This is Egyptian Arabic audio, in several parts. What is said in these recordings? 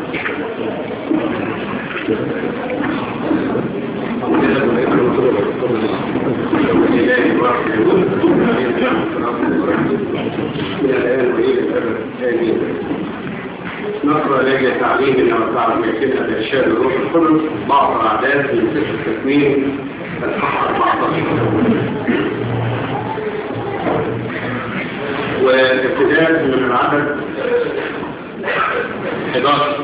نقرأ لجل تعليمنا وتعليماتنا لإرشاد الروح القدس بعض الأعداد من سفر التكوين الصفحة 14 وابتداء من العدد 11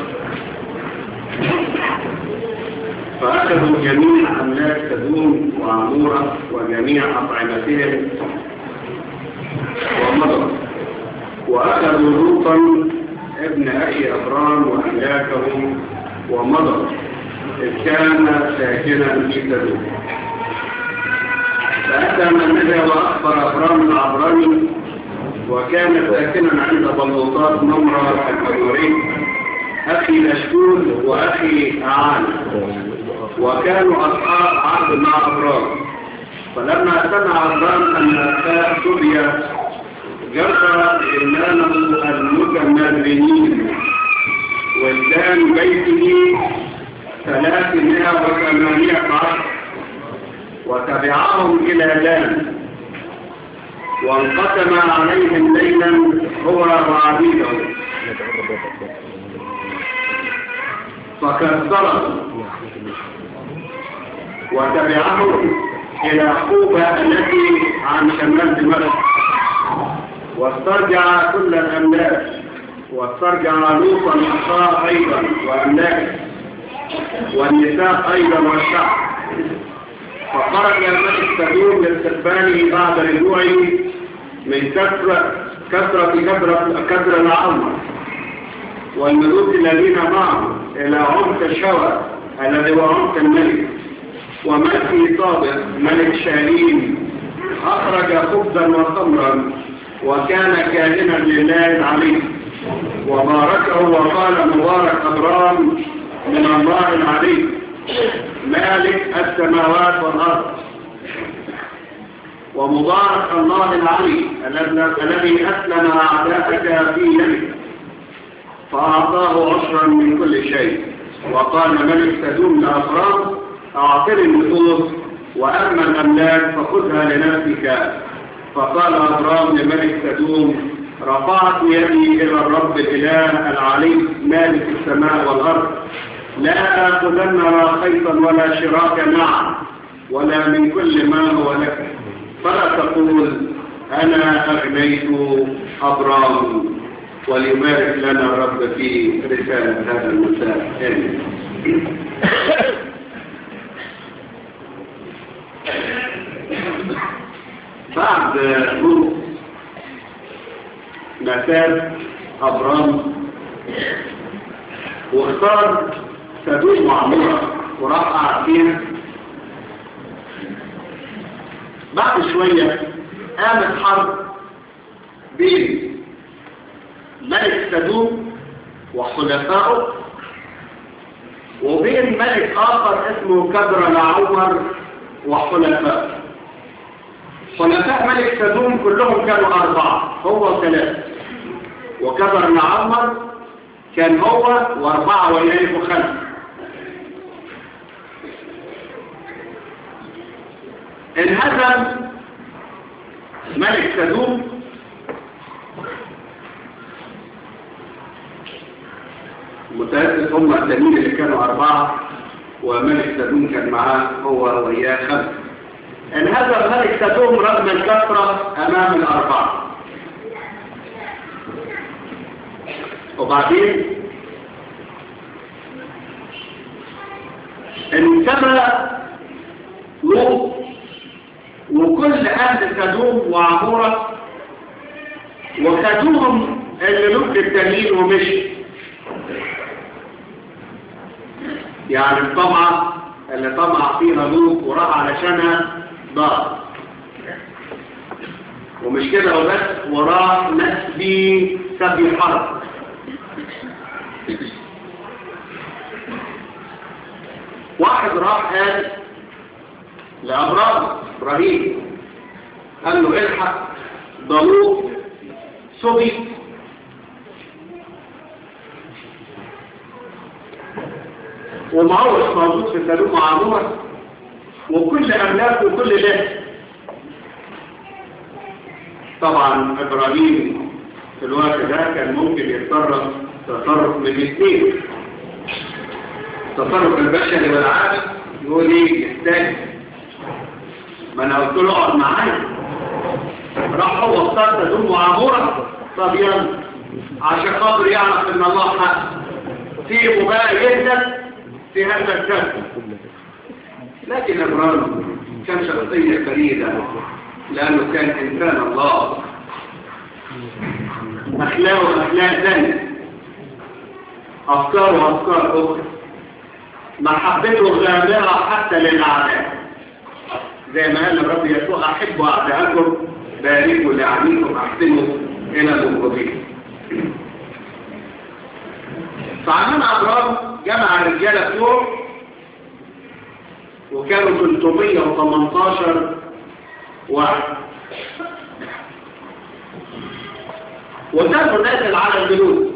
فأخذوا جميع أملاك سدوم وعمورة وجميع أطعمتهم ومضوا وأخذوا لوطا ابن أخي أبرام وأملاكه ومضوا إذ كان ساكنا في سدوم فأتى من نجا وأخبر أبرام العبراني وكان ساكنا عند بلوطات نمرة الحجوري أخي أشكول وأخي أعان وكانوا أصحاب عهد مع أبرام فلما سمع أبرام أن أخاه سوريا جرى إمامه المتمرنين ولدان بيته ثلاثمائة وثمانية عشر وتبعهم إلى دان وانقسم عليهم ليلا هو وعبيده فكسرهم وتبعهم إلى حوبة التي عن شمال دمشق واسترجع كل الأملاك واسترجع لوطا أخاه أيضا وأملاك والنساء أيضا والشعب فخرج الملك سدوم لاستقباله بعد رجوعه من كثرة كثرة كثرة كثرة العمر والملوك الذين معه إلى عمق الشوى الذي هو عمق الملك وملكي صادق ملك شاليم أخرج خبزا وخمرا وكان كائنا لله العليم وباركه وقال مبارك أبرام من الله العليم مالك السماوات والأرض ومبارك الله العلي الذي أسلم أعداءك في يدك فأعطاه عشرا من كل شيء وقال ملك سدوم لأبرام أعطني النفوس وأما الأملاك فخذها لنفسك فقال أبرام لملك سدوم رفعت يدي إلى الرب الإله العلي مالك السماء والأرض لا آخذن لا خيطا ولا شراكا معا ولا من كل ما هو لك فلا تقول أنا أغنيت أبرام وليبارك لنا الرب في رسالة هذا المساء آمين بعد موت مساب أبرام واختار سدوم معمورة وراح قعد فيها بعد شوية قامت حرب بين ملك سدوم وخلفائه وبين ملك آخر اسمه كدر العمر وخلفائه خلفاء ملك سدوم كلهم كانوا أربعة هو وثلاثة وكبر العمر كان هو وأربعة وياه وخمسة انهزم ملك سدوم متأسف هم التانيين اللي كانوا أربعة وملك سدوم كان معاه هو وياه خمسة انهزم ملك سدوم رغم الكثرة أمام الأربعة وبعدين انتبه لوط وكل أهل سدوم وعمورة وخدوهم الملوك التانيين ومشي يعني الطمعة اللي طمع فيها لوط وراح علشانها ضار ومش كده وبس وراه نسبي سبي حرب واحد راح قال لأبرام إبراهيم قال له الحق ضلوط صبي وما هوش موجود في سلوم وعمورة وكل أملاك وكل له طبعا إبراهيم في الوقت ده كان ممكن يتصرف تصرف من الاثنين التصرف البشري والعقل يقول ايه يستاهل ما انا قلت له اقعد معايا راح هو اختار تدوم وعمورة طب يلا عشان خاطر يعرف ان الله حق سيبه بقى يهدى في هذا الكلام لكن ابراهيم كان شخصية فريدة لأنه كان إنسان الله أخلاقه أخلاق ثانية أفكاره أفكار أخرى محبته غامرة حتى للأعداء زي ما قال الرب يسوع أحبوا أعداءكم باركوا لعنيكم أحسنوا إلى المبغضين فعمان أبرام جمع الرجالة بتوعه وكانوا 318 واحد وسافر نازل على الجنود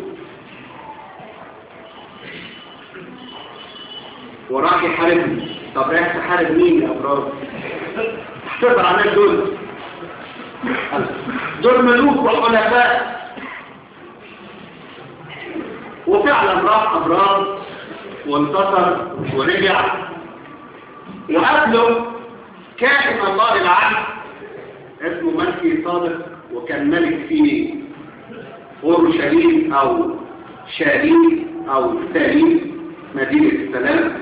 وراح يحاربهم طب رايح تحارب مين يا ابرار تحتفر على دول دول ملوك وحلفاء وفعلا راح ابرار وانتصر ورجع وقابله كائن الله العالم اسمه ملكي صادق وكان ملك في اورشليم او شاليم او ساليم مدينة السلام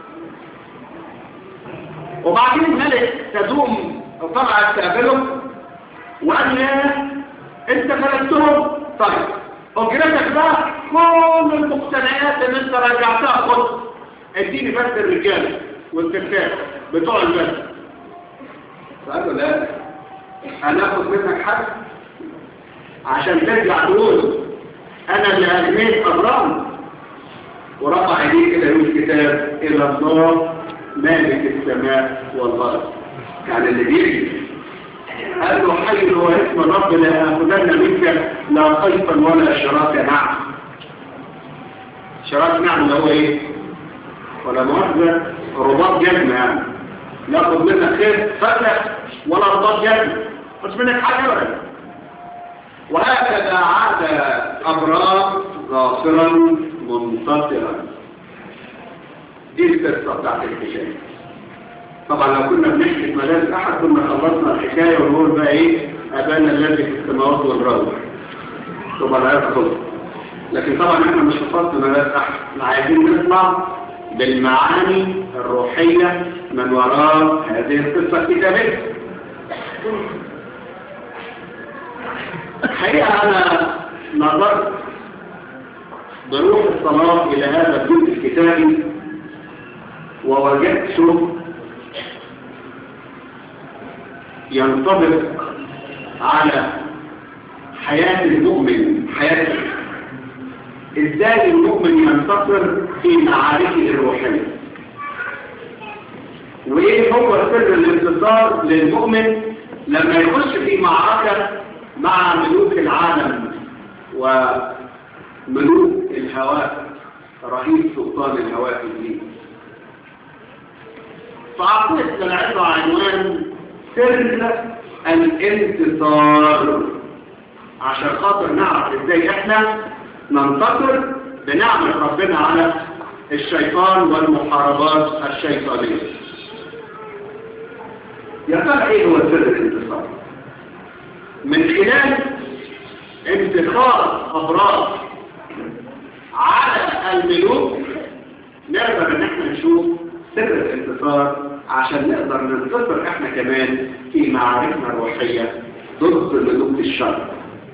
وبعدين ملك تدوم طلع تقابله وقال يا انت فلتهم طيب اجرتك بقى كل المقتنيات اللي انت رجعتها خد اديني بس الرجاله والستات بتوع البلد فقال له لا انا اخد منك حق عشان ترجع تقول انا اللي اغنيت ابرام ورفع ايديه كده يقول الكتاب الى الله مالك السماء والارض يعني اللي بيجي قال له حي هو اسم الرب لا اخذن منك لا قيفا ولا شراك نعم شراك نعم اللي هو ايه ولا مؤاخذه رباط جزمه يعني لا اخذ منك خير فتح ولا رباط جزمه مش منك حاجه ولا وهكذا عاد ابرار ظافرا منتصرا دي القصه بتاعت الحكايه طبعا لو كنا بنحكي مدارس احد كنا خلصنا الحكايه ونقول بقى ايه ابانا الذي في السماوات والارض طبعا لا يدخل لكن طبعا احنا مش في فصل مدارس احد احنا عايزين نطلع بالمعاني الروحيه من وراء هذه القصه الكتابيه الحقيقه انا نظرت بروح الصلاه الى هذا الجزء الكتابي ووجدته ينطبق على حياة المؤمن حياته ازاي المؤمن ينتصر في معاركه الروحية وايه هو سر الانتصار للمؤمن لما يخش في معركة مع ملوك العالم وملوك الهواء رئيس سلطان الهواء الدين فأعطيت للعبة عنوان سر الانتصار عشان خاطر نعرف ازاي احنا ننتصر بنعمة ربنا على الشيطان والمحاربات الشيطانية يا ترى ايه هو سر الانتصار من خلال انتصار ابراج على الملوك نقدر ان احنا نشوف سر الانتصار عشان نقدر ننتصر احنا كمان في معاركنا الروحية ضد ملوك الشر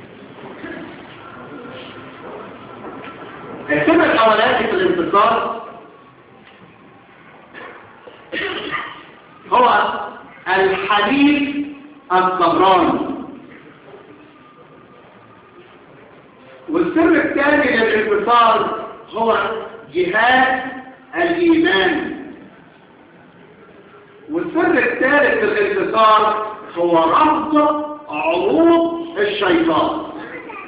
السبب الاولاني في الانتصار هو الحديث الصبراني والسر الثاني للانتصار هو جهاد الايمان والسر الثالث للانتصار هو رفض عروض الشيطان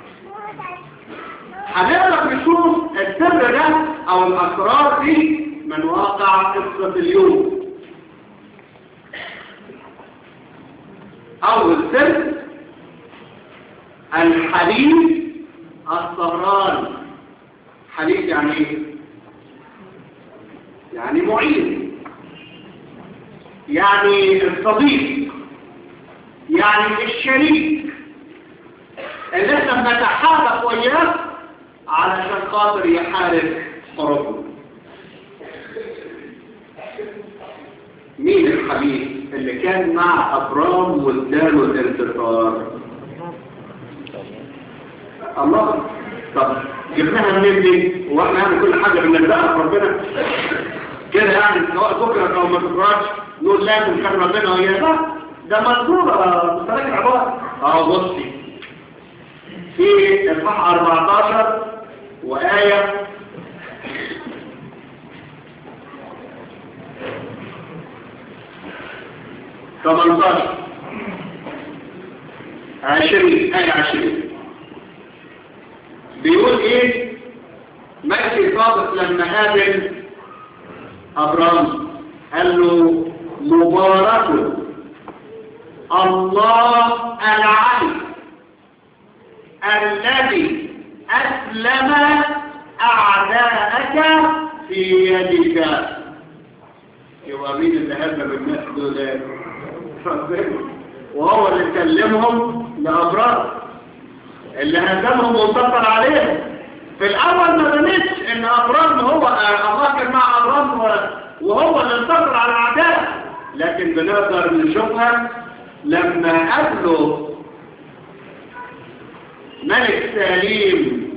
هنقدر نشوف السر ده او الاسرار دي من من واقع قصة اليوم أول سر الحليف الصهران حليف يعني ايه؟ يعني معين يعني الصديق يعني الشريك اللي احنا بنتحالف وياه علشان خاطر يحارب حروبنا مين الحبيب اللي كان مع ابرام واداله الانتصار الله طب جبناها منين دي واحنا يعني كل حاجه بنلزقها في ربنا كده يعني سواء بكره او ما تكرهش نقول لازم كان ربنا وياه ده مذكور بطريقه عباره اه بصي في اصحاح 14 وايه ثمانتاشر عشرين آية عشرين بيقول ايه مجدي صادق لما قابل أبرام قال له مبارك الله العلي الذي أسلم أعداءك في يدك يبقى مين اللي هزم الناس دول ربنا وهو اللي سلمهم لأبرار اللي هزمهم وانتصر عليهم في الأول ما بنتش إن أبرام هو الله كان مع أبرام وهو اللي انتصر على الأعداء لكن بنقدر نشوفها لما قابله ملك سليم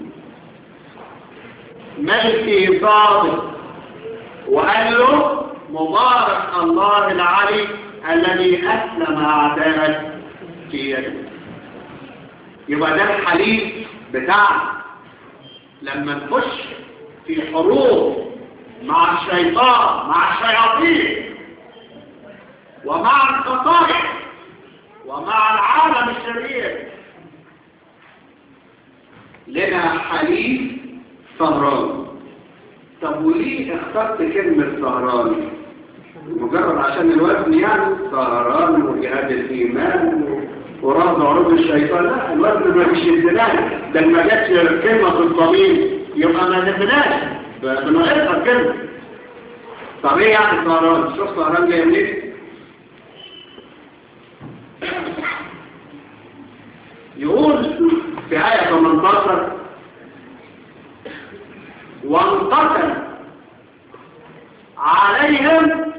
ملكي صادق وقال له مبارك الله العلي الذي أسلم أعداءك في يده يبقى ده الحليف بتاعنا لما نخش في حروب مع الشيطان مع الشياطين ومع الخطايا ومع العالم الشرير لنا حليف سهران طب وليه اخترت كلمة سهران مجرد عشان الوزن يعني سهران وجهاد الإيمان ورفض عروض الشيطان لا الوزن ما بيشدناش ده ما جاتش كلمة في الصميم يبقى ما نبناش بنغيرها كلمة طب ايه يعني سهران شوف سهران جاي منين يقول في آية 18 وانقسم عليهم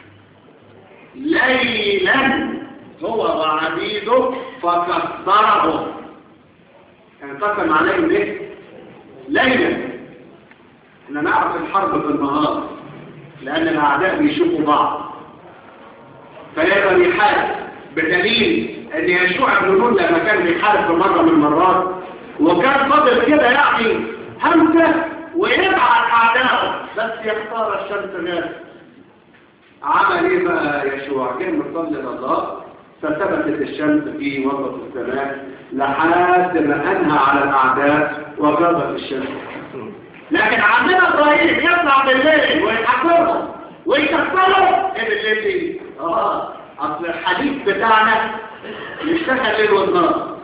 ليلا هو وعبيده فكسرهم انقسم عليهم ليه ليلا احنا نعرف الحرب في النهار لان الاعداء بيشوفوا بعض فيقدر يحارب بدليل ان يشوع بن نون لما كان بيحارب في مره من المرات وكان فاضل كده يعني همسه ويبعت اعدائه بس يختار الشمس ناس عمل ايه بقى يشوع كان مصلي لله فثبتت الشمس في وسط السماء لحد ما انهى على الاعداء وغابت الشمس لكن عندنا ابراهيم يطلع بالليل ويحكرهم ويكسرهم ايه بالليل دي اه اصل الحديث بتاعنا يشتغل ليل والنهار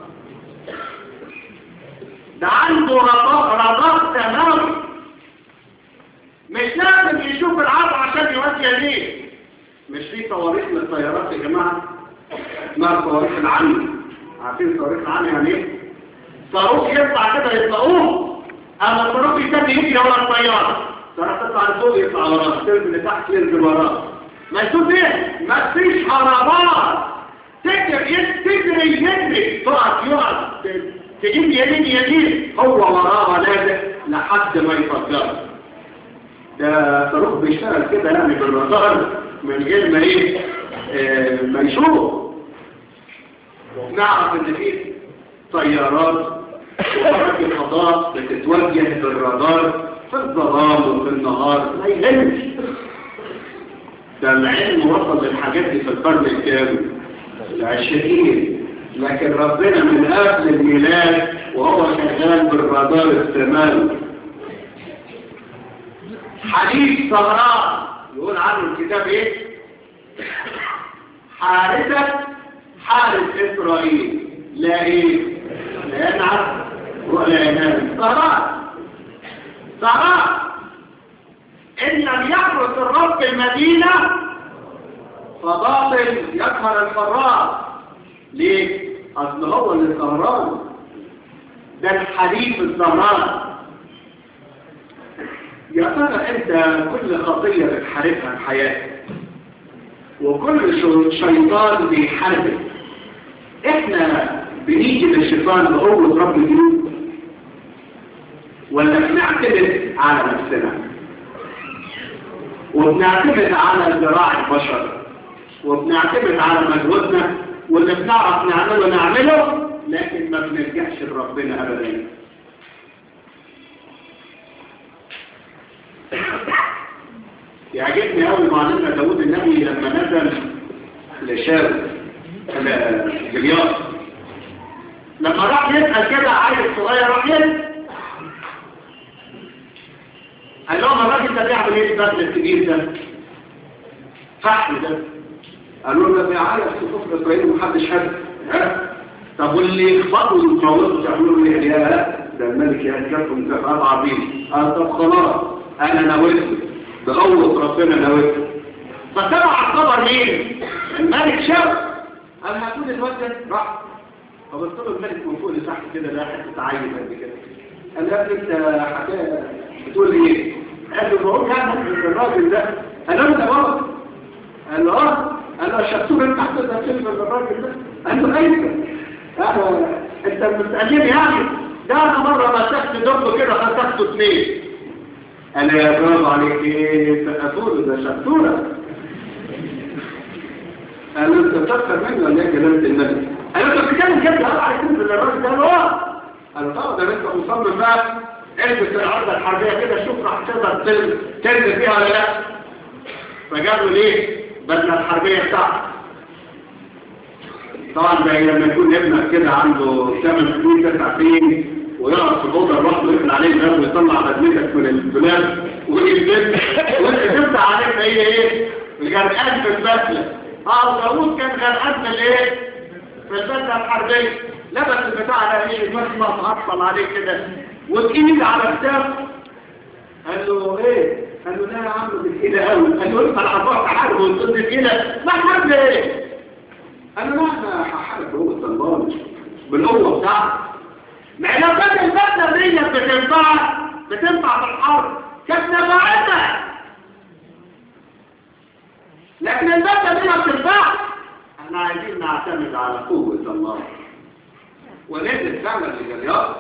ده عنده رضاء رضاء تمام مش لازم يشوف العرض عشان يودي يمين مش في صواريخ للطيارات يا جماعه اسمها صواريخ العمي عارفين صواريخ العمي يعني ايه صاروخ يطلع كده يطلعوه اما الصاروخ يتم يجري ورا الطياره صاروخ تطلع لفوق يطلع وراه تنزل لتحت ينزل وراه ما تشوف ايه ما فيش حرابات تجري تجري يجري تقف يقف تجيب يمين يمين هو وراه لازق لحد ما يفجر ده صاروخ بيشتغل كده يعني بالرادار من غير ما ايه آه ما يشوف نعرف ان في طيارات وحركة الفضاء بتتوجه بالرادار في الظلام وفي النهار ما يهمش ده العلم وصل للحاجات دي في القرن الكام العشرين لكن ربنا من قبل الميلاد وهو شغال بالرادار السماوي حديث صغران يقول عنه الكتاب ايه حارسة حارس اسرائيل لا ايه لا ينعم ولا ينام صغران صغران ان لم يحرس الرب المدينة فباطل يكمر الفراغ ليه اصل هو اللي سهران ده الحليف الزهران يا ترى انت كل خطية بتحاربها في حياتك وكل شيطان بيحاربك احنا بنيجي للشيطان بقوة رب الجنود ولا بنعتمد على نفسنا وبنعتمد على ذراع البشر وبنعتمد على مجهودنا واللي بنعرف نعمله نعمله لكن ما بنرجعش لربنا ابدا يعجبني قوي معلمنا داود النبي لما نزل لشاو جلياط لما راح يسأل كده عيل صغير راح يسأل قال لهم الراجل ده بيعمل ايه البدل الكبير ده فحم ده قالوا له ده بيعيط في كفر اسرائيل ومحدش حد طب واللي يخبطوا ويموتوا يعملوا ايه يا ده الملك يهجركم كفار عظيم قال طب خلاص انا نويت بقوة ربنا نويت فسمع الخبر مين الملك شاف قال هتقول الواد راح فبص له الملك من فوق لتحت كده ده حته عين قد كده قال له انت حكايه بتقول ايه قال له بقول يعني الراجل ده قال له انت بابا قال له اه قال له شفتوه انت تحت ده كلمه الراجل ده قال له ايوه قال انت بتقلب يعني ده انا مره مسكت دبه كده خسفته اثنين قال يا برافو عليك ايه سقفوله ده شفتوره قال له انت بتفكر مني ولا ايه جلاله الملك قال له انت بتتكلم كده هل على كلمه الراجل ده اه قال له طبعا ده انت مصمم بقى البس العرضه الحربيه كده شوف راح تقدر تنزل فيها ولا لا فجابوا ليه بدله الحربيه بتاعته طبعا زي لما يكون ابنك كده عنده 8 سنين 9 سنين ويقعد في الاوضه لوحده ويقفل عليه الباب ويطلع بدلتك من الدولاب ويلبس وانت تفتح عليك هي ايه؟ غرقان في البدله اه داوود كان غرقان في الايه؟ في البدله الحربيه لبس البتاع ده ايه المسمى معطل عليه كده وتقيل على كتافه قال له ايه؟ قال له لا يا عم دي تقيله قوي قال له انت الحربات حرب وانت دي تقيله ما حرب ايه؟ قال له لا انا هحارب هو الطلبان بالقوه بتاعتي ما لو كانت البدله دي بتنفع بتنفع في الحرب كانت نفعتها لكن البدله دي ما بتنفعش احنا عايزين نعتمد على قوه الله ونزل فعلا لجلياط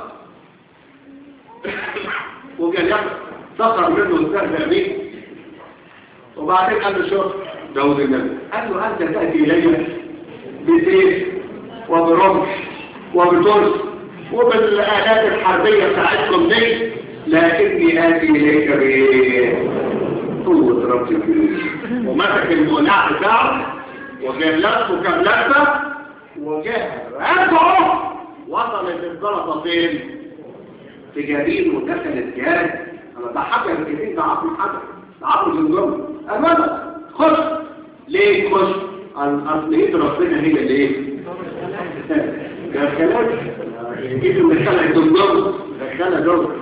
وجلياط سخر منه واستهزأ به وبعدين قال له شوف داود النبي قال له انت تاتي الي بسيف وبرمح وبترس وبالآلات الحربية بتاعتكم دي لكني آتي إليك بقوة رب الجنود ومسك المقناع بتاعه وجاب لفه كم لفة وجاب رفعه وصلت الزلطة فين؟ في جرين ودخلت جهاز أنا ده حجر الجرين ده عظم حجر ده عظم زنجر أمامك خش ليه خش؟ أصل إيد ربنا هي اللي إيه؟ ده كلام ايد المدخلة الدكتور دخلها دور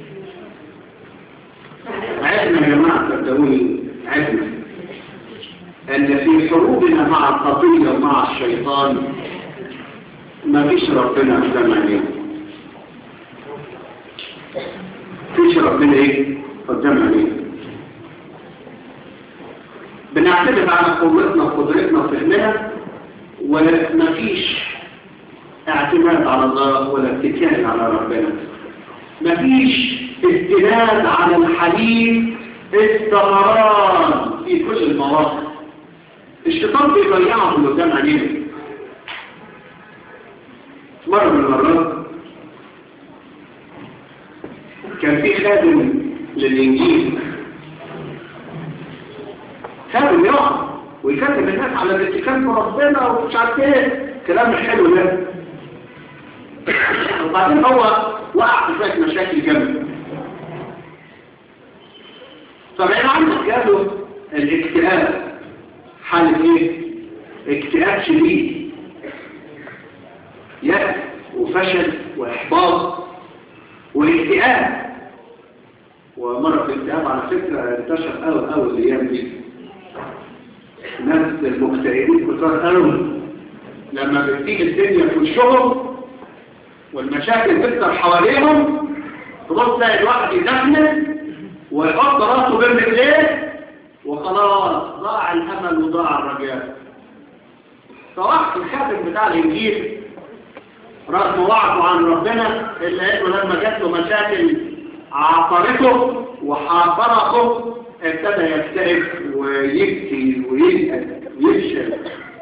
عرفنا يا جماعة صدقوني عرفنا ان في حروبنا مع الخطية ومع الشيطان ما فيش ربنا قدام علينا فيش ربنا ايه قدام علينا بنعتمد على قوتنا وقدرتنا وفهمنا وما فيش اعتماد على الله ولا اتكال على ربنا مفيش استناد على الحديث استمرار في كل المواقف الشيطان بيضيعه من قدام عينينا مرة من المرات كان في خادم للإنجيل خادم يقع ويكلم الناس على الاتكال في ربنا ومش عارف ايه كلام حلو ده وبعدين هو وقع في شويه مشاكل جامده فبقى عندك جاله الاكتئاب حالة ايه اكتئاب شديد يأس وفشل واحباط واكتئاب ومرض الاكتئاب على فكرة انتشر قوي قوي الايام دي الناس المكتئبين كتار قوي لما بتيجي الدنيا في وشهم والمشاكل تكتر حواليهم تبص تلاقي الواحد يدخن ويحط راسه بين رجليه وخلاص ضاع الامل وضاع الرجاء فواحد الخاتم بتاع الانجيل رغم وعده عن ربنا الا انه لما جات له مشاكل عصرته وحاصرته ابتدى يكتئب ويبكي ويسأل ويفشل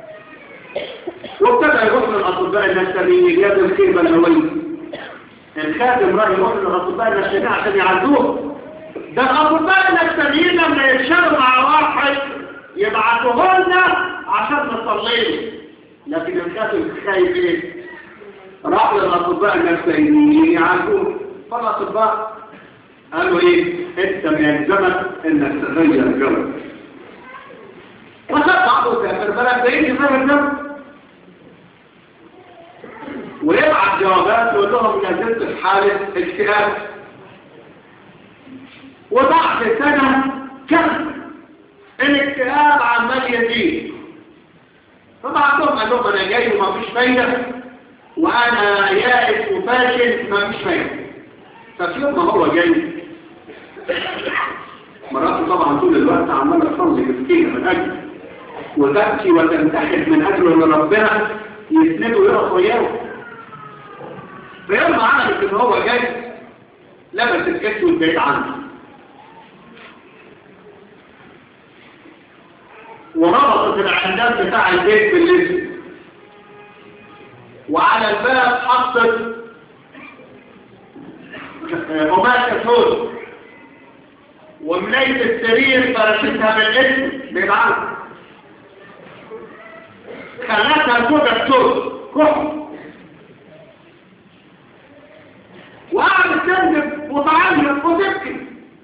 وابتدى يروح للاطباء النفسانيين يجيب الخيبه الهويه الخادم راح يروح للاطباء النفسانيين عشان يعالجوه ده الاطباء النفسانيين لما يتشاروا مع واحد يبعتوه لنا عشان نصلي له لكن الخادم خايف ايه راح للاطباء النفسانيين يعالجوه فالاطباء قالوا ايه انت يلزمك انك تغير جوك وخد بعضه سافر بلد بعيد يغير جو ويبعت جوابات ويقول لهم نزلت في حالة اكتئاب وبعد سنة كم الاكتئاب عمال يزيد فبعضهم قال لهم انا جاي ومفيش فايدة وانا يائس وفاشل مفيش فايدة ففي يوم ما هو جاي مراته طبعا طول الوقت عمالة تصلي مسكينة من أجل وتبكي وتنتحر من أجل أن ربنا يسنده ويقف وياه فيوم عملت ان هو جاي لبس الكتف والبعيد عنه وربطت العندات بتاع البيت باللبس وعلى الباب حطت قماشة سود وملاية السرير فرشتها بالاسم بيبعض خلتها سودة سود كحل وقعدت تندب وتعلم وتبكي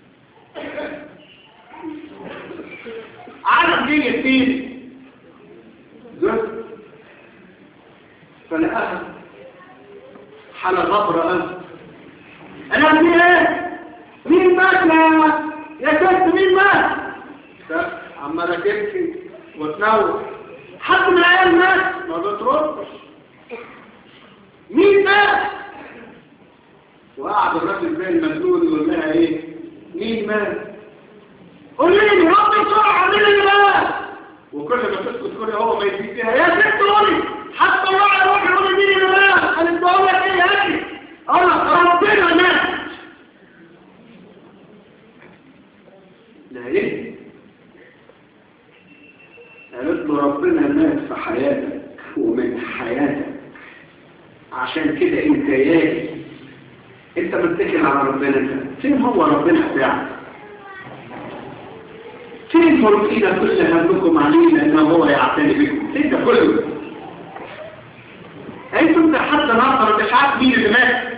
عالم دي يتين زفت فلقاها حالة غبرة أنا ابني ايه مين مات يا يا ست مين مات عمالة تبكي وتنوح حد من العيال مات ما بتردش مين مات وقعد الراجل زي المسؤول يقول لها ايه مين مات قولي لي رب بسرعه مين اللي مات وكل ما تسكت تقولي هو ما يجيب فيها يا ست قولي حتى الله يروح يقول مين اللي مات انا بقول لك ايه يا اخي انا ربنا مات لا ايه قالت له ربنا مات في حياتك ومن حياتك عشان كده انت ياجي انت متكل على ربنا انت فين هو ربنا بتاعك فين مرقينا كل همكم عليه لانه هو يعتني بكم فين ده كله انتم ده حتى ناصر مش عارف مين اللي مات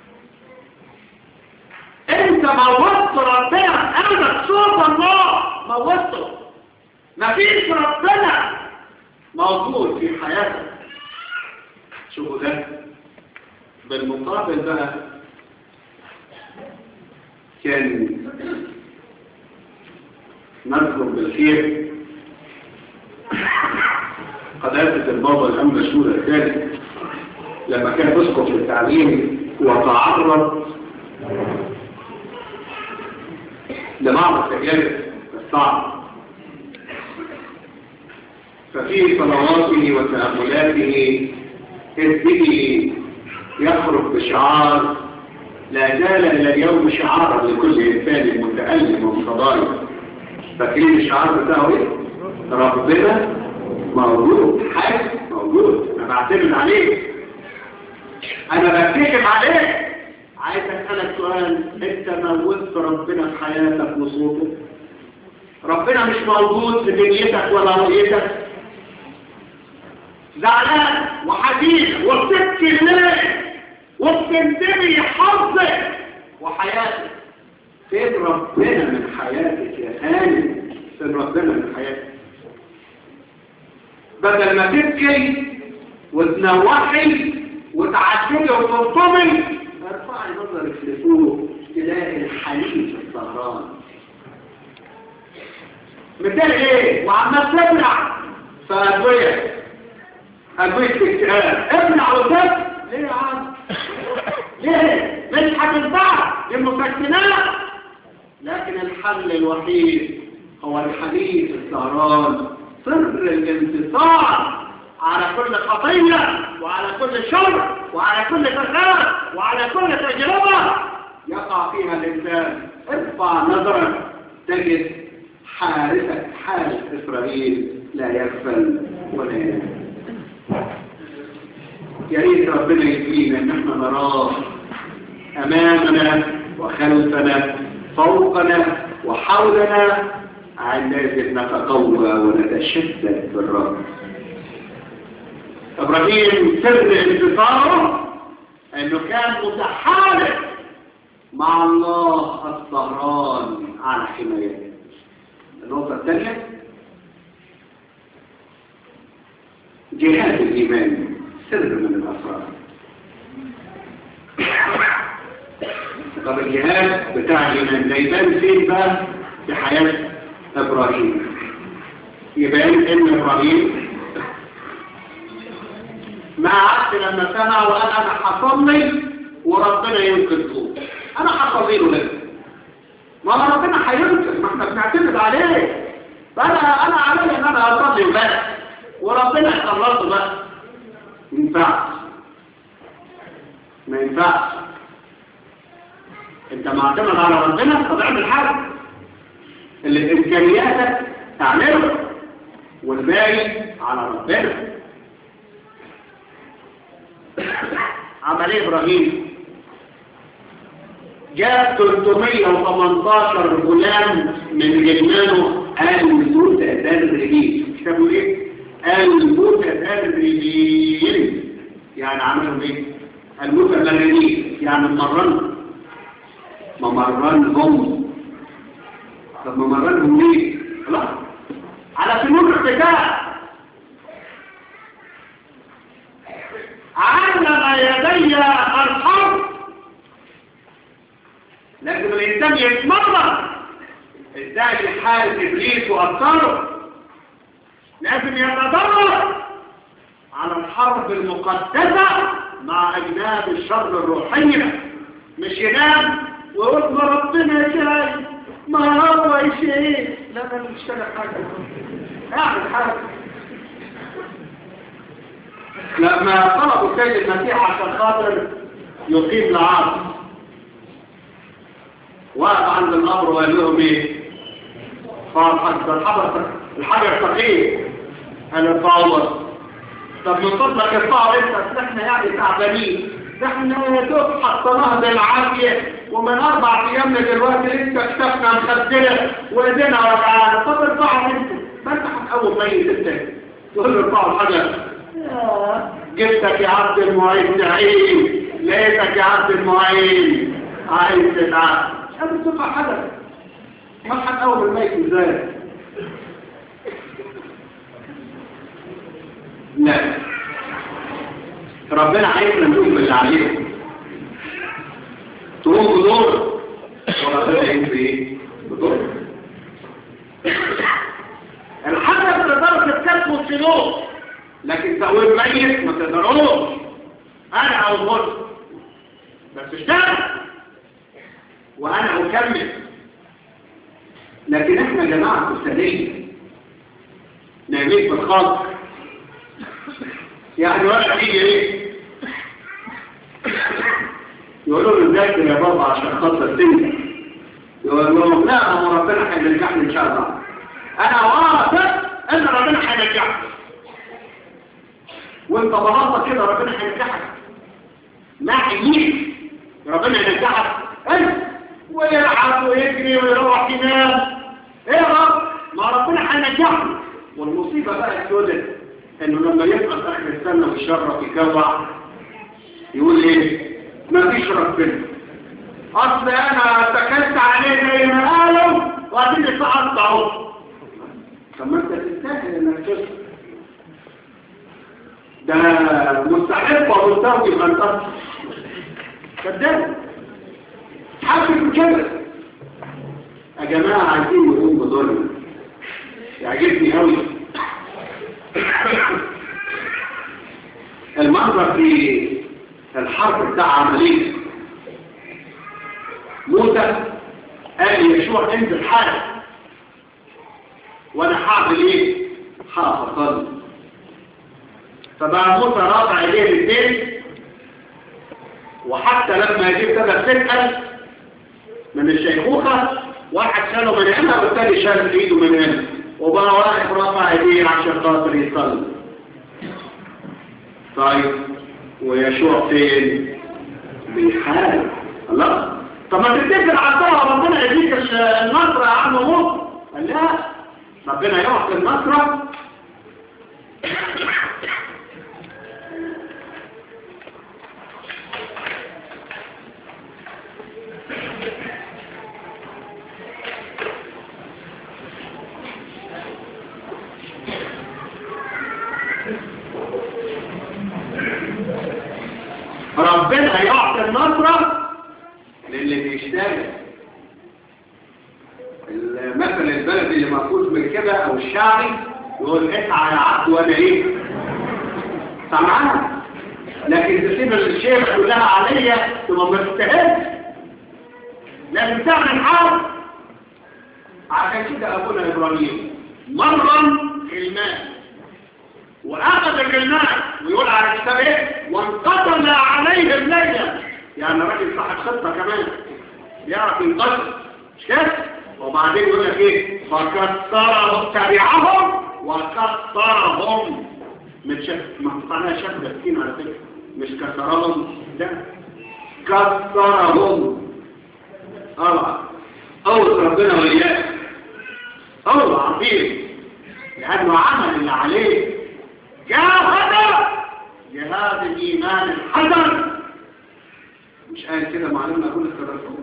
انت موتت ربنا قلبك صوت الله موتته مفيش ربنا موجود في حياتك شوفوا ده بالمقابل بقى كان نذكر بالخير قداسة البابا الأمر الشهور الثالث لما كان يسقط في التعليم وتعرض لبعض التجارب الصعبة ففي صلواته وتأملاته إذ به يخرج بشعار لا زال إلى اليوم شعارا لكل إنسان متألم ومتضايق فاكرين الشعار بتاعه إيه؟ ربنا موجود حي موجود أنا بعتمد عليه أنا بتكلم عليه عايز أسألك سؤال أنت موجود ربنا في حياتك وصوته ربنا مش موجود في دنيتك ولا رؤيتك زعلان وحزين وبتبكي ليه وبتنتمي حظك وحياتك فين ربنا من حياتك يا خالد فين ربنا من حياتك بدل ما تبكي وتنوحي وتعجبي وتنطمي ارفعي نظرك لفوق تلاقي الحليب السهران مثال ايه وعمال تبلع فادويه ادويه الاكتئاب ابلع وتب ليه يا عم ليه مش هتنفع دي مسكنات لكن الحل الوحيد هو الحديث السهران سر الانتصار على كل خطية وعلى كل شر وعلى كل فساد وعلى كل تجربة يقع فيها الإنسان ارفع نظرك تجد حارسك حارس إسرائيل لا يغفل ولا ينام يا ريت ربنا يكفينا ان احنا نراه امامنا وخلفنا فوقنا وحولنا عندئذ نتقوى ونتشدد بالرب ابراهيم سر انتصاره انه كان متحالف مع الله السهران على حمايته النقطه الثانيه جهاد الايمان سر من الاسرار طب الجهاد بتاع الإيمان ده يبان فين بقى في حياة إبراهيم يبان إن إبراهيم ما عادش لما سمع وقال أنا حصلني وربنا ينقذه أنا حصلينه لك ما هو ربنا هينقذ ما احنا بنعتمد عليه فأنا أنا علي إن أنا أصلي وبس وربنا يخلصه بقى ما ينفعش ما ينفعش انت معتمد على ربنا طب اعمل حاجه اللي في امكانياتك تعمله والباقي على ربنا عمل ايه ابراهيم جاب 318 غلام من جنانه المتدربين كتبوا ايه المتدربين يعني عملوا ايه المتدربين يعني مرنوا ممرنهم طب ممرنهم ليه خلاص على سنون ارتكاء علم يدي الحرب لازم الانسان يتمرن ازاي يحارب ابليس وابطاله لازم يتدرب على الحرب المقدسه مع اجناب الشر الروحيه مش ينام ويقول ما ربنا شاي ما هو شيء لا انا مش كده حاجه اعمل حاجه لما طلبوا السيد المسيح عشان خاطر يقيم العصر وقف عند الامر وقال لهم ايه قال الحجر الحجر ثقيل قال الطاوله طب من فضلك ارفعوا انت احنا يعني تعبانين ده احنا يا دوب حطيناها بالعافيه ومن اربع ايام دلوقتي لسه كتفنا مخدله وايدينا وجعانه طب ارفعوا انت ما انت هتقوم ميت انت تقول له ارفعوا الحجر جبتك يا عبد المعين تعين لقيتك يا عبد المعين عايز تتعب مش قادر ترفع حجر ما هتقوم الميت ازاي لا ربنا عايزنا نقوم باللي عليهم تقوم بدور وربنا يقوم بايه بدور الحاجة تقدر تتكلم السلوك لكن تقويم ميت ما تقدروش انا اوصل بس اشتغل وانا اكمل لكن احنا جماعة كسالية نايمين في الخط يعني واحد يجي ايه يقولوا له ذاكر يا بابا عشان خاطر تنجح يقول لهم لا هو ربنا هينجحني ان شاء الله انا واثق ان ربنا هينجحني وانت ببساطه كده ربنا هينجحك ما هيجيش ربنا ينجحك انت ويلعب ويجري ويروح ينام ايه يا رب ما ربنا هينجحني والمصيبه بقى السوداء انه لما يبقى في اخر السنه والشرف يكوع يقول ايه ما فيش ربنا اصل انا اتكلت عليه زي ما قالوا واديني سقطته طب ما انت تستاهل انك تسقط ده مستحق ومستوجب ان تصل كذاب حاكم كده يا جماعة عايزين نقوم بظلم يعجبني قوي المنظر في الحرب بتاع عملية موسى قال يشوع انزل حالك وانا هعمل ايه هفصل فبقى موسى رافع ايديه الاثنين وحتى لما يجيب ثلاث تسأل من الشيخوخة واحد شاله من هنا والتاني شال ايده من هنا وبقى واحد رافع ايديه عشان خاطر يصلي طيب ويشوع فين بيحارب الله طب ما تتكل على الله ربنا يديك النصر يا عم موسى قال لا ربنا يعطي النصر ربنا يعطي النصرة للي بيشتغل المثل البلدي اللي مفروض من كده او الشعبي يقول اسعى يا عبد وانا ايه سمعان لكن تسيب الشيخ كلها عليا تبقى ما تستاهلش لازم تعمل حرب عشان كده ابونا ابراهيم مرم الماء واخذ الغلمان ويقول على الكتاب ايه وانقتل عليه الليله يعني راجل صاحب خطه كمان يعرف ينقتل مش كده وبعدين يقول لك ايه فكسرهم تبعهم وكسرهم من شك مقطعناها شك بسكين على فكره مش كسرهم لا كسرهم اه اول ربنا وإياك اول عظيم لانه عمل اللي عليه جاهد جهاد الإيمان الحسن مش قال كده معلومة أقول الرسول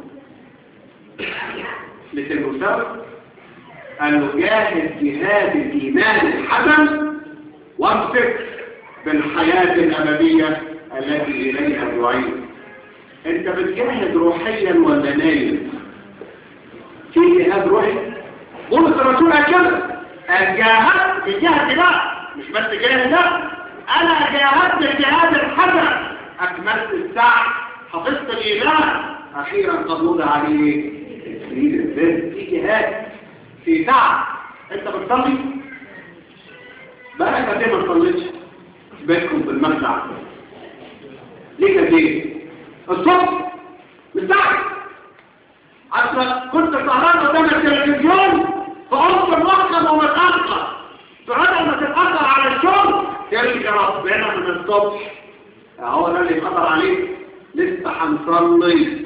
لتلمساوي قال له جاهد جهاد الإيمان الحسن وامسك بالحياة الأبدية التي إليها تعين أنت بتجاهد روحيا ولا نايم في جهاد روحي قول الرسول قال كده الجهاد بجهد لا مش بس جاهد لا انا جاهدت الجهاد الحسن اكملت السعي حفظت الايمان اخيرا قبول عليه تسليم الذهن في جهاد في سعي انت بتصلي بقى قد ايه ما تصليتش بيتكم في المخدع ليه قد ايه الصبح بالسعي اصلا كنت سهران قدام التلفزيون فقمت ملخص ومتاخر فبدل ما تتأثر على الشغل تلقى ربنا من الصبح هو ده اللي خطر عليك لسه هنصلي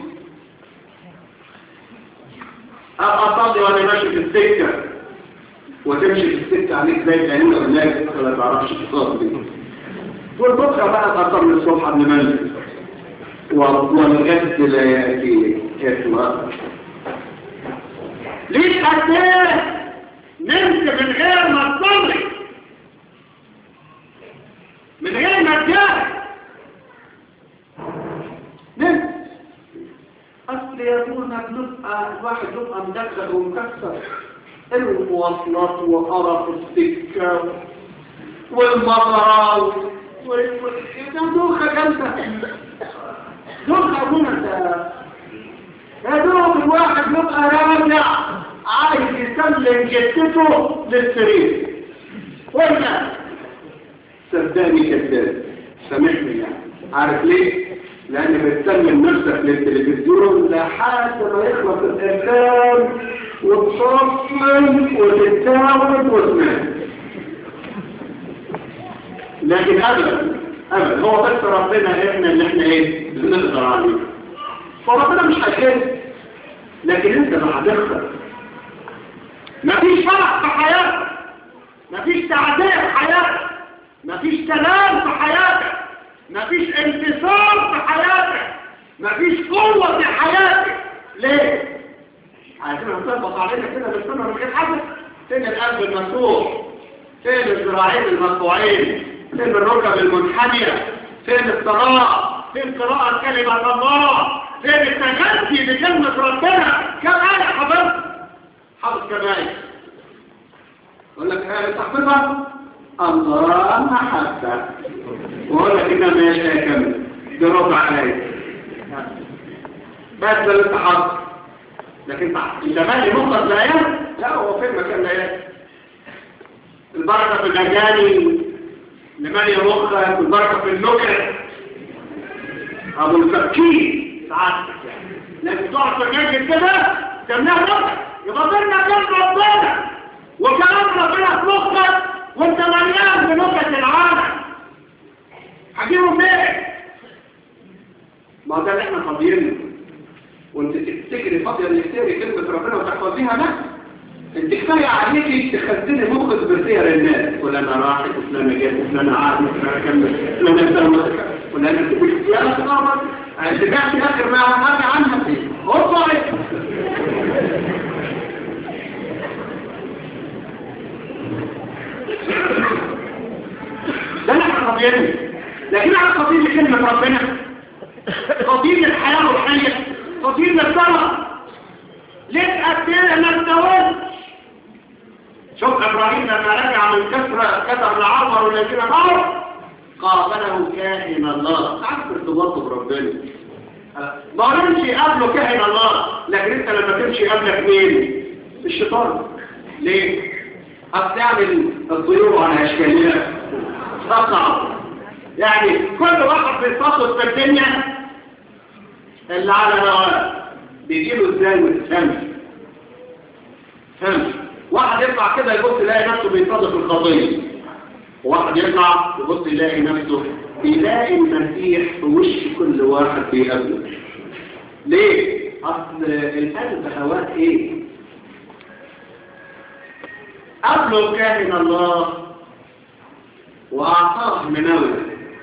ابقى اصلي وانا ماشي في السكه وتمشي في السكه عليك زي الجنين والناس ما تعرفش تصلي تقول بكره بقى اصلي الصبح قبل ما انزل والغد لا ياتي اطلاقا ليه قد ايه نمت من غير ما تصلي من غير ما تجاهد نمت اصل يا ابونا بنبقى الواحد يبقى مدخل ومكسر المواصلات وقرف السكه والمطر دوخه جامده دوخه ابونا ده يا دوب الواحد يبقى راجع عايز يسلم جدته للسرير ولا صدقني كذاب سامحني يعني عارف ليه لان بتسلم نفسك للتلفزيون لحد ما يخلص الاذان وتصمم وتتاوب وتنام لكن ابدا ابدا هو بس ربنا احنا اللي احنا ايه بنقدر عليه فربنا مش هيكلم لكن انت اللي هتخسر مفيش فرح في حياتك مفيش تعزية في حياتك مفيش سلام في حياتك مفيش انتصار في حياتك مفيش قوة في حياتك ليه؟ عايزين نطبق علينا كده بالسنة من غير حاجة فين القلب المفتوح فين الذراعين المقطوعين فين الركب المنحنية فين الصلاة فين قراءة كلمة الله فين التغذي بكلمة ربنا كم آية حفظت حفظ كم آية يقول لك آية تحفظها الله محبة ويقول لك إنها مش آية كاملة دي ربع آية بس ده اللي انت حافظ لكن انت مالي مخلص الآيات لا هو فين مكان الآيات البركة في الأجاني لمالي مخك البركة في النكر أبو الفكين سعادتك يعني لكن تقعد تجاجد كده تمناه نكر يبقى بيننا كلمة ربنا وكلام ربنا في مخك وانت مليان بنكت العالم هجيبه فين؟ ما ده اللي احنا فاضيينه وانت تفتكري فاضيه انك تقري كلمه ربنا وتحفظيها لا انت كفايه عليكي تخزني مخك بسير الناس فلانه راحت فلانه جت فلانه عادت فلانه كملت فلانه سوت فلانه تقول يا خبر انت بعت اخر ما حاجه عنها اطلعي ده احنا فاضيينه لكن على قضيه كلمه ربنا قضيه الحياه والحيه قضيه الصلاه ليه تأثير ما تدورش شوف ابراهيم لما رجع من كسرة كسر لعمر والذين معه قابله كاهن الله عارف ارتباطه بربنا ما قالش قبله كاهن الله لكن انت لما تمشي قبلك مين الشيطان ليه اصل يعمل الطيور على اشكالها تقع يعني كل واحد بيتصل في الدنيا اللي على هواه بيجيله ازاي وتفهمش فهمش واحد يطلع كده يبص يلاقي نفسه بيصادف الخطيه وواحد يطلع يبص يلاقي نفسه بيلاقي المسيح في وش كل واحد بيقابله ليه اصل القلب هواه ايه قبله كاهن الله واعطاه مناوله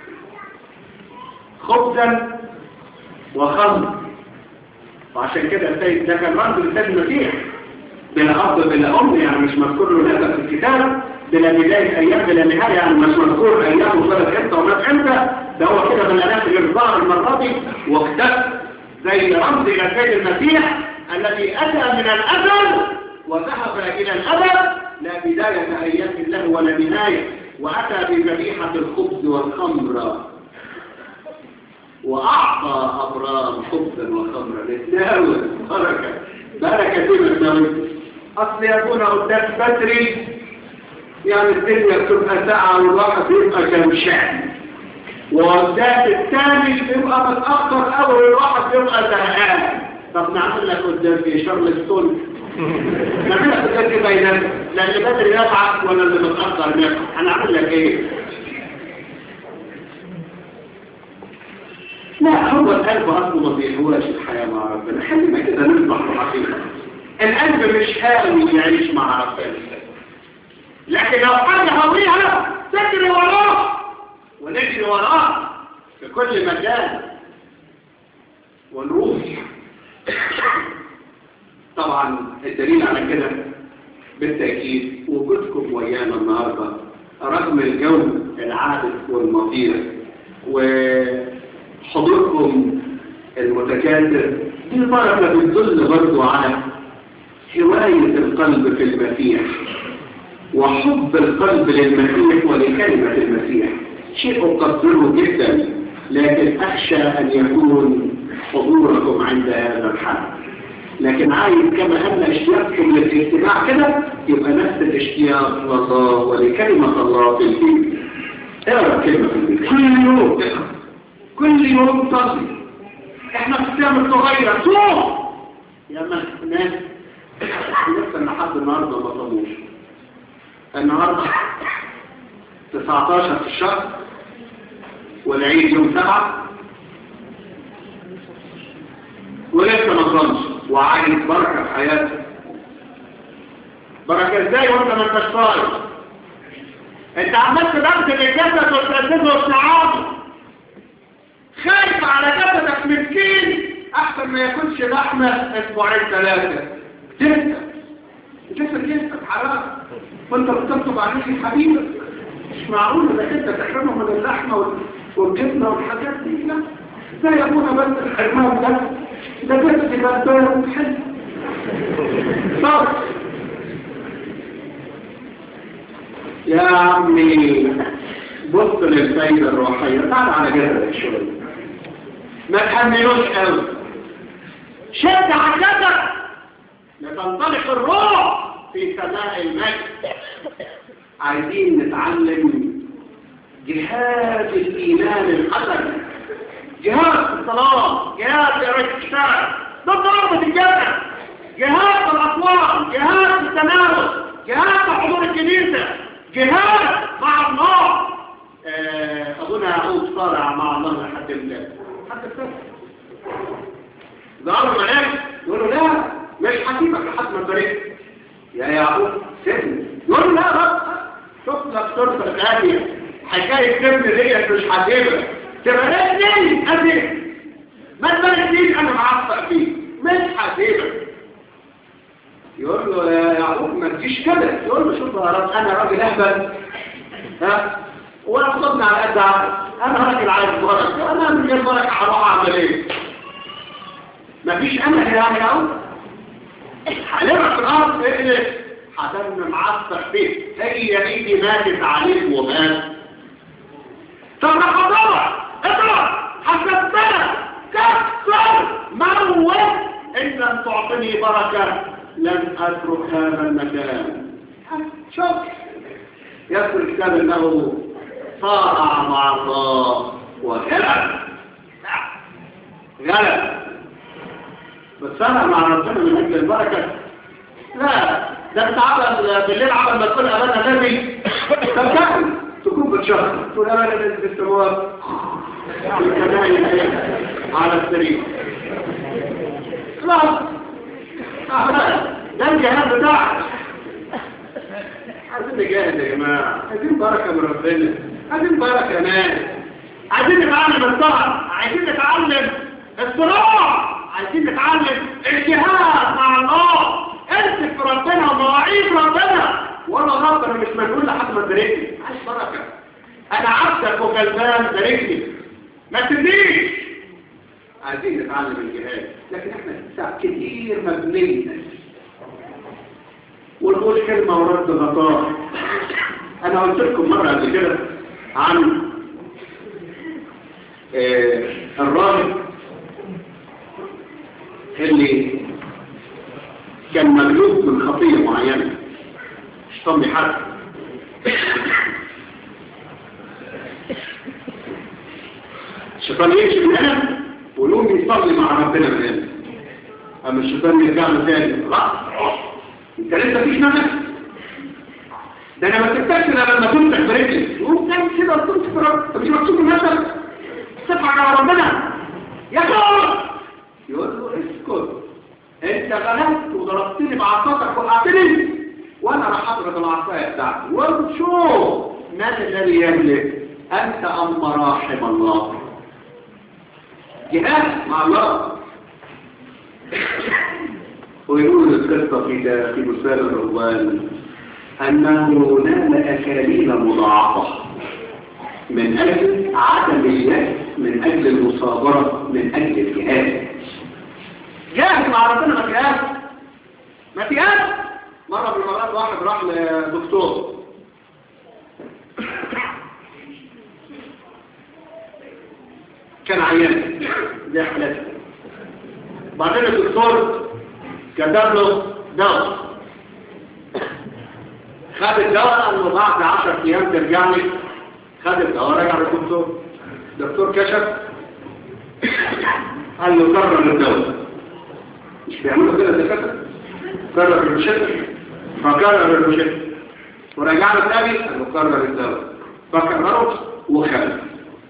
خبزا وخمر وعشان كده السيد ده كان رمز للسيد المسيح بلا أب بلا أم يعني مش مذكور له الأدب في الكتاب بلا بداية أيام بلا نهاية يعني مش مذكور أيام وصلت إمتى ومات إمتى ده هو كده من الآلاف اللي ظهر المرة دي واختفى زي رمز إلى السيد المسيح الذي أتى من الأزل وذهب إلى الأبد لا بداية أيام له ولا نهاية وأتى بذبيحة الخبز والخمر وأعطى أبرام خبزا وخمرا للداوة بركة بركة دي بالداوة أصل يكون قدام بدري يعني الدنيا بتبقى ساعة والواحد بيبقى كمشان وقدام الثاني بيبقى متأخر أول والواحد بيبقى زهقان طب نعمل لك قدام في شارلستون نعمل لك قدام كده ينام لأن بدري يتعب ولا اللي متأخر يتعب هنعمل لك إيه؟ لا هو القلب أصله ما بيهواش الحياة مع ربنا خلينا كده نصبح رحيمة القلب مش هاوي يعيش مع ربنا لكن لو حاجة هاويها تجري وراه ونجري وراه في كل مكان ونروح طبعا الدليل على كده بالتأكيد وجودكم ويانا النهاردة رغم الجو العابس والمطير و حضوركم المتكاثر دي بركة بتدل برضو على هواية القلب في المسيح وحب القلب للمسيح ولكلمة المسيح شيء أقدره جدا لكن أخشى أن يكون حضوركم عند هذا الحد لكن عايز كما أن اشتياقكم للاستماع كده يبقى نفس الاشتياق لله ولكلمة الله في البيت اقرا كلمة في البيت كل يوم اقرا كل يوم تصل احنا في السلام الصغيرة صوم يا ناس لسه ان حد النهاردة ما صاموش النهاردة 19 في الشهر والعيد يوم 7 ولسه ما صامش وعايز بركة في حياته بركة ازاي وانت ما انتش صايم انت عملت نفس الجسد وتسدده وتنعاده خايف على جسدك مسكين احسن ما ياكلش لحمه اسبوعين ثلاثه جسد جسد جسد حرام وانت بتطلب عليه حبيبك مش معقول انك انت تحرمه من اللحمه وال- والجبنه والحاجات دي لا ده يا ابونا بس الحرمان ده ده جسد يبقى ده حلو صار يا عمي بص للفايدة الروحية تعال على جسدك شوية ما تحملوش قوي شد على جسدك لتنطلق الروح في سماء المجد عايزين نتعلم جهاد الإيمان الحسن جهاد الصلاة جهاد الاستشهاد ضد ضربة الجسد جهاد الأطوار جهاد التناول جهاد حضور الكنيسة جهاد مع الله آه، أبونا يعقوب صارع مع الله لحد الله حتى السبب ظهر الملاك يقول له لا مش حكيمك لحد ما تبارك يا يعقوب سيبني يقول له لا بس شوف لك صورتك ثانية حكاية سيبني ديت مش هتبقى تبقى ليه أدي ما تباركنيش أنا معصب فيه مش هتبقى يقول له يا يعقوب ما تجيش كده يقول له شوف يا رب انا راجل اهبل ها وانا صدنا على قد عقل انا راجل عايز بركه انا من غير بركه هروح اعمل ايه مفيش امل يا يعقوب هنبقى في الارض ايه هتم معصب فيه هي ايدي ماتت عليك ومات طب اضرب اضرب حسبتنا كسر موت ان لم تعطني بركه لن اترك هذا المكان شوف يذكر الكتاب انه صارع مع الله وغلب غلب بس صارع مع ربنا من اجل البركه لا ده انت عمل بالليل عمل ما تكون ابانا نبي طب كمل تكون بتشهر تقول ابانا نبي في السماوات الكنائن على السرير خلاص ده الجهاد بتاعك عايزين نجاهد يا جماعة عايزين بركة من ربنا عايزين بركة ناس عايزين نتعلم الصبر عايزين نتعلم الصراع عايزين نتعلم الجهاد مع الله امسك في ربنا ومواعيد ربنا وانا ربنا مش مسؤول لحد ما تدركني عايز بركة انا عبدك وكلبان تدركني ما تدريش عايزين نتعلم الجهاد لكن احنا ساعة كتير مبنية ونقول كلمة ورد غطاء انا قلت لكم مرة قبل كده عن آه الراهب اللي كان مغلوب من خطية معينة مش طمي حد الشيطان يمشي من هنا ولوم يصلي مع ربنا من هنا اما الشيطان يرجع له تاني لا انت لسه فيش نفس ده انا ما تفتكش الا لما تمسح برجلك تقوم تعمل كده وتمسك برجلك انت مش مكتوب المثل تفعل على ربنا يا خالد يقول له اسكت انت غلبت وضربتني بعصاتك وقعتني وانا راح اضرب العصايه بتاعتي وشوف من الذي يملك انت ام مراحم الله جهاد مع الله ويقول القصة في في مسال الرضوان أنه نال أكاليل مضاعفة من أجل عدم اليأس من أجل المصابرة من أجل الجهاد جاهز مع ربنا ما تيأس ما تيأس مرة من المرات واحد راح لدكتور كان عيان زي حالته بعدين الدكتور كتب له دواء خد الدواء قال له بعد 10 ايام ترجع لي خد الدواء رجع للدكتور الدكتور كشف قال له كرر الدواء مش بيعملوا كده الدكاتره كرر الروشته فكرر الروشته ورجع له تاني قال له كرر الدواء فكرره وخلف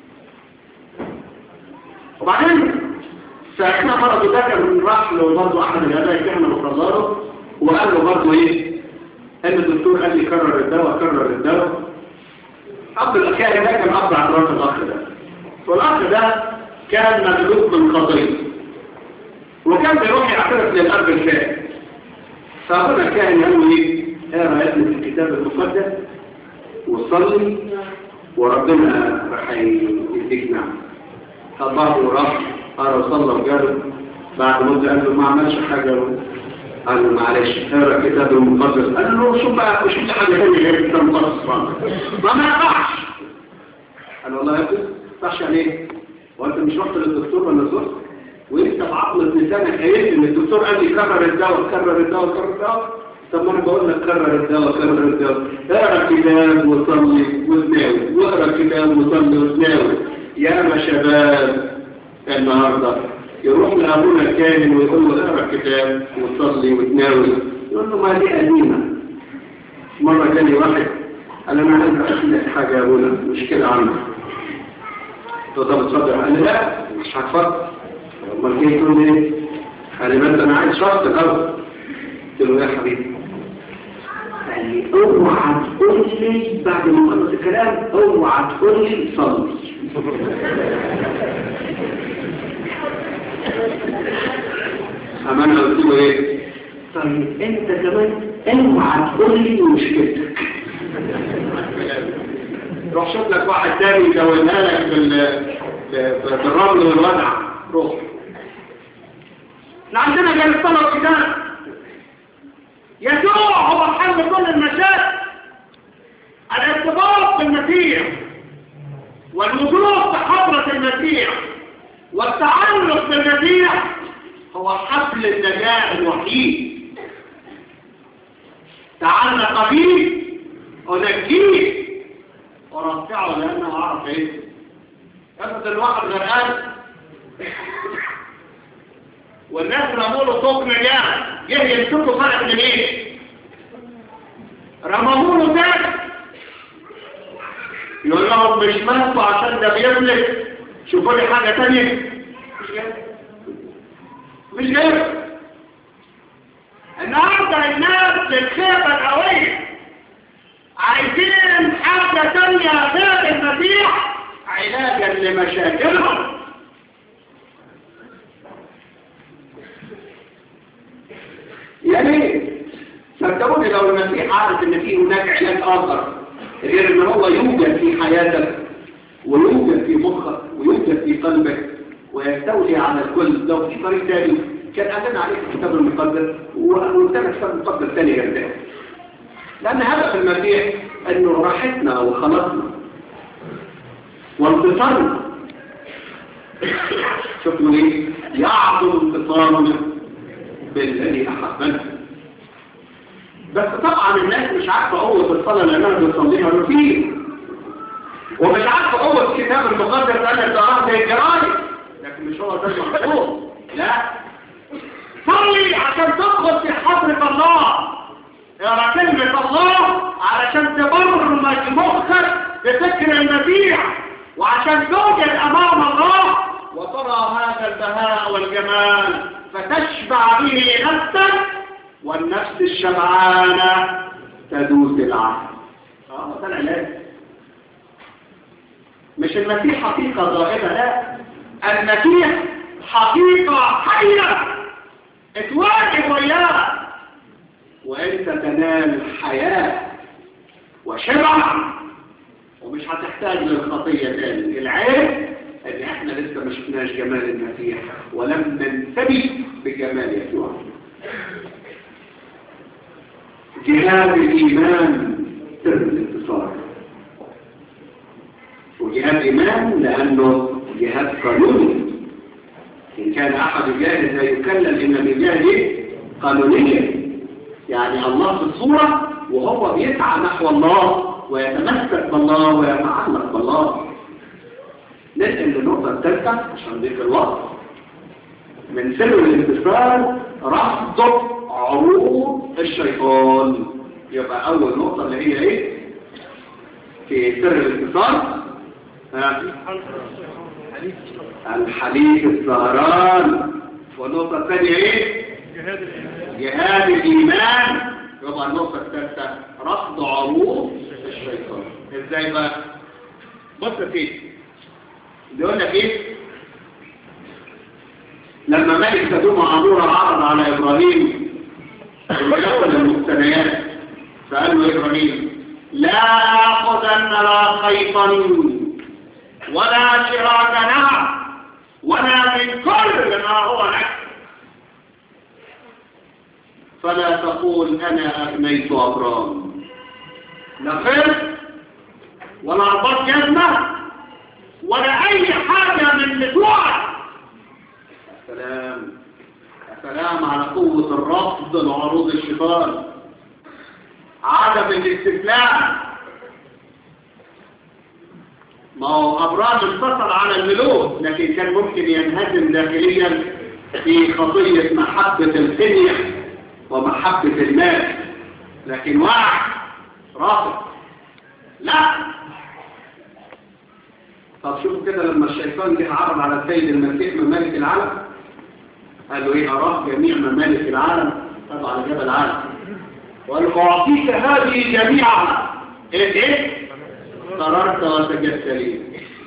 وبعدين فاحنا مرض ده كان راح له برضه احد الاباء كان مقرره وقال له برضه ايه ان الدكتور قال لي كرر الدواء كرر الدواء اب الاخير ده كان اب عن راس الاخ ده والاخ ده كان مغلوب من خطيه وكان بيروح يعترف للأب الكاهن فأبونا كان يقول لي اقرا يا ابني في الكتاب المقدس وصلي وربنا راح يديك نعم فالله وراح قرا وصلى وجاله بعد مدة قال له ما عملش حاجة قال له معلش اقرا الكتاب المقدس قال له شوف بقى شوف لي حاجة ثانية غير الكتاب المقدس ما ما ينفعش قال والله يا ابني ما ينفعش يعني ايه؟ وانت مش رحت للدكتور ولا زرت؟ وانت بعقلة لسانك قايل ان الدكتور قال لي كرر الدواء كرر الدواء كرر الدواء طب ما انا بقول لك كرر الدواء كرر الدواء اقرا كتاب وصلي وتناول واقرا كتاب وصلي وتناول يا ما شباب النهارده يروح لابونا الكاهن ويقول له اقرا كتاب وصلي وتناول يقول له ما دي قديمه مره جاني واحد قال انا عايز اسالك حاجه يا ابونا مشكله عندي قلت له طب اتفضل قال لي لا مش هتفضل امال جاي تقول لي ايه؟ قال لي بس انا عايز شرط الاول قلت له يا حبيبي قال لي اوعى تقول لي بعد ما خلص الكلام اوعى تقول لي صلي اما انا قلت له ايه طيب انت كمان اوعى تقول لي مشكلتك روح شوف لك واحد تاني يزودها لك بال بالرمل والودع روح احنا عندنا جاي الصلاة كده يسوع هو حل كل المشاكل الارتباط بالمسيح والوجود في حضرة المسيح والتعلق بالمسيح هو حبل النجاة الوحيد تعلق به ونجيه ورفعه لأنه أعرف إيه افرض الواحد غرقان والناس رموا له طوق نجاة جه يمسكوا فرق من ايه رموا له تاني يقول لهم مش مالكوا عشان ده بيملك شوفوا لي حاجة تانية مش جاي مش جاي النهارده الناس للخيبة القوية عايزين حاجة تانية غير المسيح علاجا لمشاكلهم يا ريت صدقوني لو المسيح عارف ان في هناك علاج اخر غير ان هو يوجد في حياتك ويوجد في مخك ويوجد في قلبك ويستولي على الكل لو في طريق ثاني كان أدنى عليك الكتاب المقدس وقلتنا كتاب المقدس ثاني غير ده لأن هدف المسيح أنه راحتنا وخلصنا وانتصرنا شوفوا ايه يعظم انتصارنا بالذي أحبنا بس طبعا الناس مش عارفة قوة الصلاة لأنها بتصليها روتين ومش عارفة قوة الكتاب المقدس أنا تقرأها زي الجرايد لكن مش هو ده المقصود لا صلي عشان تدخل في حضرة الله اقرا كلمة الله علشان تبرمج مخك بفكر المسيح وعشان توجد أمام الله وترى هذا البهاء والجمال فتشبع به نفسك والنفس الشبعانة تدوس العقل اه ده العلاج مش المسيح حقيقة ظاهرة لا المسيح حقيقة حية اتواجد وياه وانت تنال حياة وشبع ومش هتحتاج للخطية تاني العيب ان احنا لسه ما شفناش جمال المسيح ولم ننتبه بجمال يسوع جهاد الإيمان سر الانتصار وجهاد إيمان لأنه جهاد قانوني إن كان أحد الجاهل لا يكلم إن بجهد قانونيا يعني الله في الصورة وهو بيسعى نحو الله ويتمسك بالله ويتعلق بالله ننقل للنقطة الثالثة عشان ذكر الوقت من سر الانتصار رفض عروض الشيطان يبقى أول نقطة اللي هي إيه في سر الانتصار ها الحديث السهران والنقطة الثانية إيه جهاد الإيمان يبقى النقطة الثالثة رفض عروض الشيطان إزاي بقى بص فيه بيقول لك إيه لما ملك سدوم وعمورة عرض على إبراهيم يأخذ المقتنيات فقال له إبراهيم لا أخذن لا خيطا ولا شراك نعم ولا من كل ما هو لك فلا تقول أنا أغنيت أبرام لا خير ولا عباد جزمة ولا أي حاجة من بتوعك سلام سلام على قوة الرفض لعروض الشيطان عدم الاستسلام ما هو أبرام انتصر على الملوك لكن كان ممكن ينهزم داخليا في قضية محبة الدنيا ومحبة المال لكن وقع رافض لا طب شوفوا كده لما الشيطان جه عرض على السيد المسيح ممالك العالم قال له ايه اراه جميع ممالك العالم طبعا جبل العالم وقال له اعطيك هذه جميعها ايه ايه قررت وسجدت لي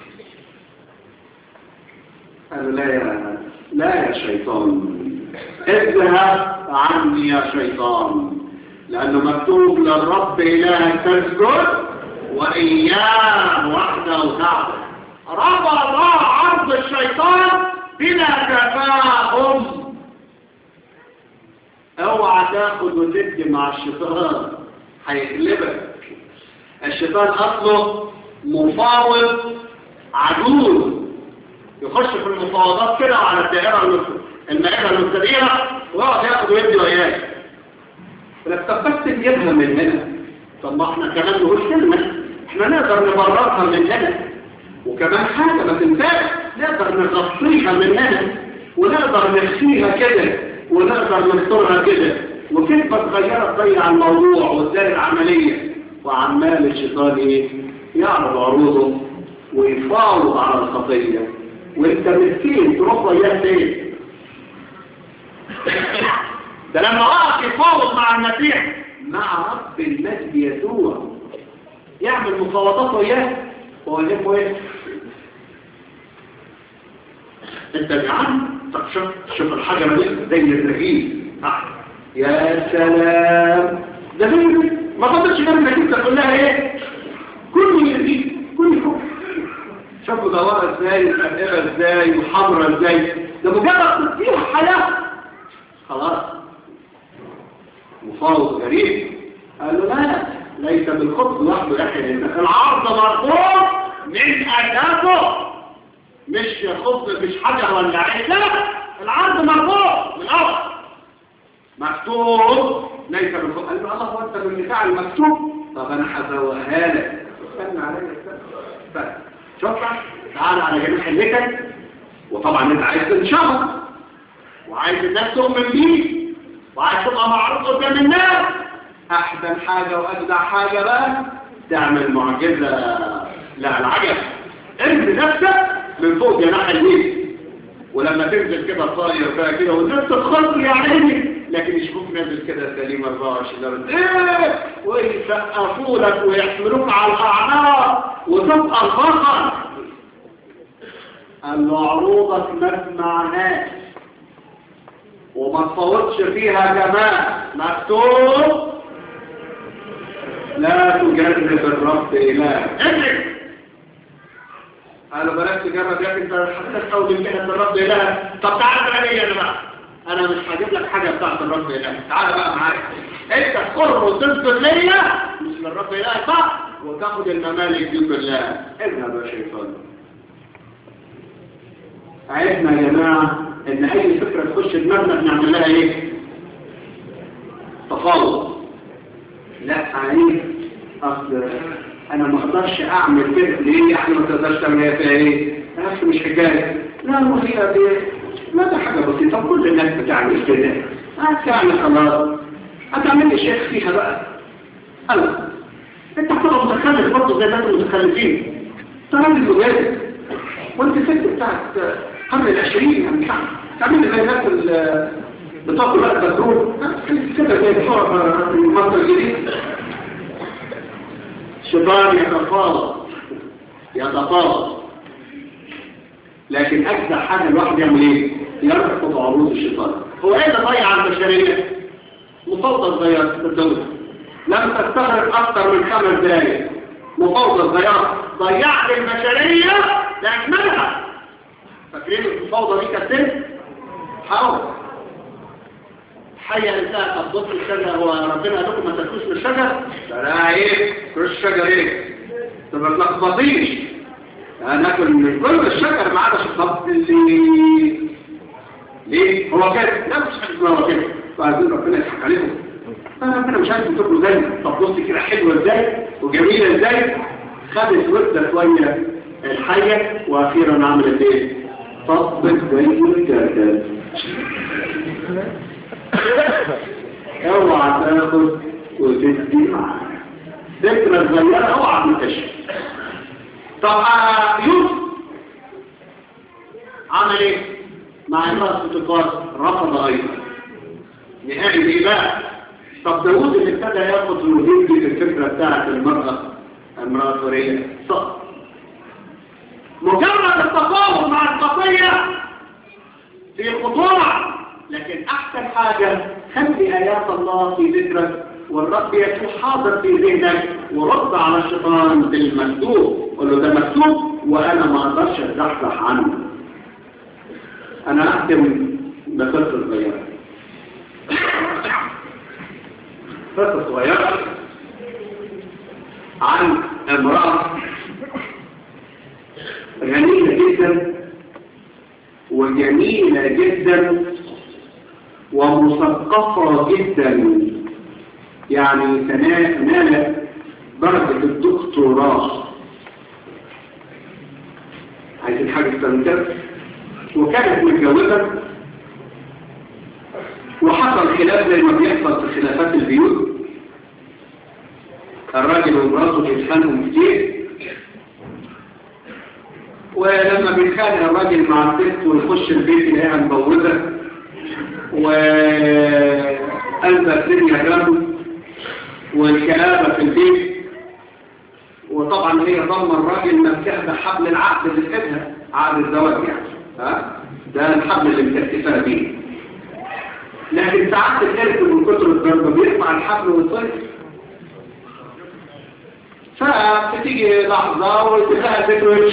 قال له لا يا لا يا شيطان اذهب عني يا شيطان لأنه مكتوب للرب إلهك تسجد وإياه وحده تعبد رفض عرض الشيطان بلا تفاهم اوعى تاخد وتدي مع الشيطان هيغلبك الشيطان اصله مفاوض عجوز يخش في المفاوضات كده على الدائره المائده المبتدئه ويقعد ياخد ويدي وياك لك طب بس تجيبها من هنا طب ما احنا كمان نقول كلمه احنا نقدر نبررها من هنا وكمان حاجه ما تنساش نقدر نغطيها من هنا ونقدر نخفيها كده ونقدر نسترها كده وكيف صغيره تضيع الموضوع وتدار العمليه وعمال الشيطان ايه يعرض عروضه ويفاوض على الخطيه وانت مسكين تروح وياه فين ده لما وقف يفاوض مع المسيح مع رب المجد يسوع يعمل مفاوضات وياه هو يلف ايه انت جعان طب شوف شوف الحجر دي زي الرغيف يا سلام ده زي ما فضلش غير انك انت تقول لها ايه كل يرغيف كل فوق شوفوا دوارة ازاي ومقلبة ازاي وحمرة ازاي ده مجرد تديها حلاوة خلاص مفاوض غريب قال له لا ليس بالخبز لوحده يحيى العرض مرفوع من اساسه مش خبز مش حجر ولا عين لا العرض مرفوع من الاول مكتوب ليس بالخبز قال له الله هو انت من بتاع المكتوب طب انا هزوقها لك استنى عليا استنى شوف تعال على جميع حلتك وطبعا انت عايز تنشهر وعايز الناس تؤمن بيه وعايز تبقى معروف قدام الناس احسن حاجة واجدع حاجة بقى تعمل معجزة لا العجب انزل نفسك من فوق جناح اليمين ولما تنزل كده طاير بقى كده ونزلت الخلق يا عيني لكن يشوفوك نازل كده سليم 24 درجة ايه ويسقفوا لك ويحملوك على الاعناق وتبقى البطل قال له عروضك ما سمعناش وما تفوتش فيها كمان مكتوب لا تجرب الرب إله اجرب قالوا بلاش تجرب يا انت حسيت قوي من كده الرب إله طب تعال بقى لي انا بقى انا مش هجيب لك حاجه بتاعت الرب إله تعال بقى معايا انت تقر وتنصر ليا مش للرب إله صح وتاخد الممالك دي كلها اذهب يا شيطان عرفنا يا جماعه ان اي فكره تخش دماغنا بنعمل لها ايه تفاوض لا عليك اصل انا ما اقدرش اعمل كده ليه يعني ما تقدرش تعمل فيها ايه نفس مش حكايه لا ما هي دي ما ده حاجه بسيطه كل الناس بتعمل كده هتعمل خلاص هتعمل لي شيخ فيها بقى انا انت هتبقى متخلف برضه زي ما انتم متخلفين انت راجل مجاهد وانت ست بتاعت قرن العشرين يعني تعمل زي الناس بتوع بقى بترول كده زي بتوع مصر الجديد الشيطان يتفاوض يتفاوض لكن أكثر حاجة الواحد يعمل ايه يرفض عروض الشيطان هو ايه اللي ضيع البشرية مفوضة صغيرة صدقوني لم تستغرق اكثر من خمس دقائق مفوضة صغيرة ضيعت البشرية لأكملها فاكرين المفوضة دي كانت حاول حي انسان طب بص الشجر هو ربنا قال لكم ما تاكلوش من الشجر لا ايه كل الشجر ايه طب ما تلخبطيش هناكل من كل الشجر ما عدا طب اللي ليه هو كده لا مش حاجه اسمها هو كده فعايزين ربنا يضحك عليهم ربنا مش عايز تاكلوا زي طب بص كده حلوه ازاي وجميله ازاي خدت وده شويه الحيه واخيرا عملت ايه طبت زي الكركس اوعى تاخد وتدي معاك ذكرى صغيره اوعى تنتشر طب يوسف عمل ايه مع امرأة بوتيفار رفض ايضا نهائي ايه بقى طب داوود اللي ابتدى ياخد ويدي الفكره بتاعت المرأة امرأة سورية صح مجرد التفاوض مع الخطية في خطورة لكن احسن حاجة خلي ايات الله في ذكرك والرب يسوع حاضر في ذهنك ورد على الشيطان بالمكتوب قل له ده مكتوب وانا ما اقدرش اتزحزح عنه انا اختم بقصه صغيره قصه صغيره عن امراه غنية جدا وجميلة جدا ومثقفة جدا يعني تنال درجة الدكتوراه عايزين حاجة استنتر وكانت متجوزة وحصل خلاف زي ما بيحصل في خلافات البيوت الراجل ومراته بيتخانقوا كتير ولما بيتخانق الراجل مع الست ويخش البيت يلاقيها مبوزة وقلب الدنيا جنبه والكلابة في البيت وطبعا هي ضم الراجل مكتها بحبل العقد اللي في ايدها عقد الزواج يعني ها ده الحبل اللي مكتفها بيه لكن ساعات الكلب من كتر الضرب بيقطع الحبل ويطير فبتيجي لحظة وتلاقي البيت وش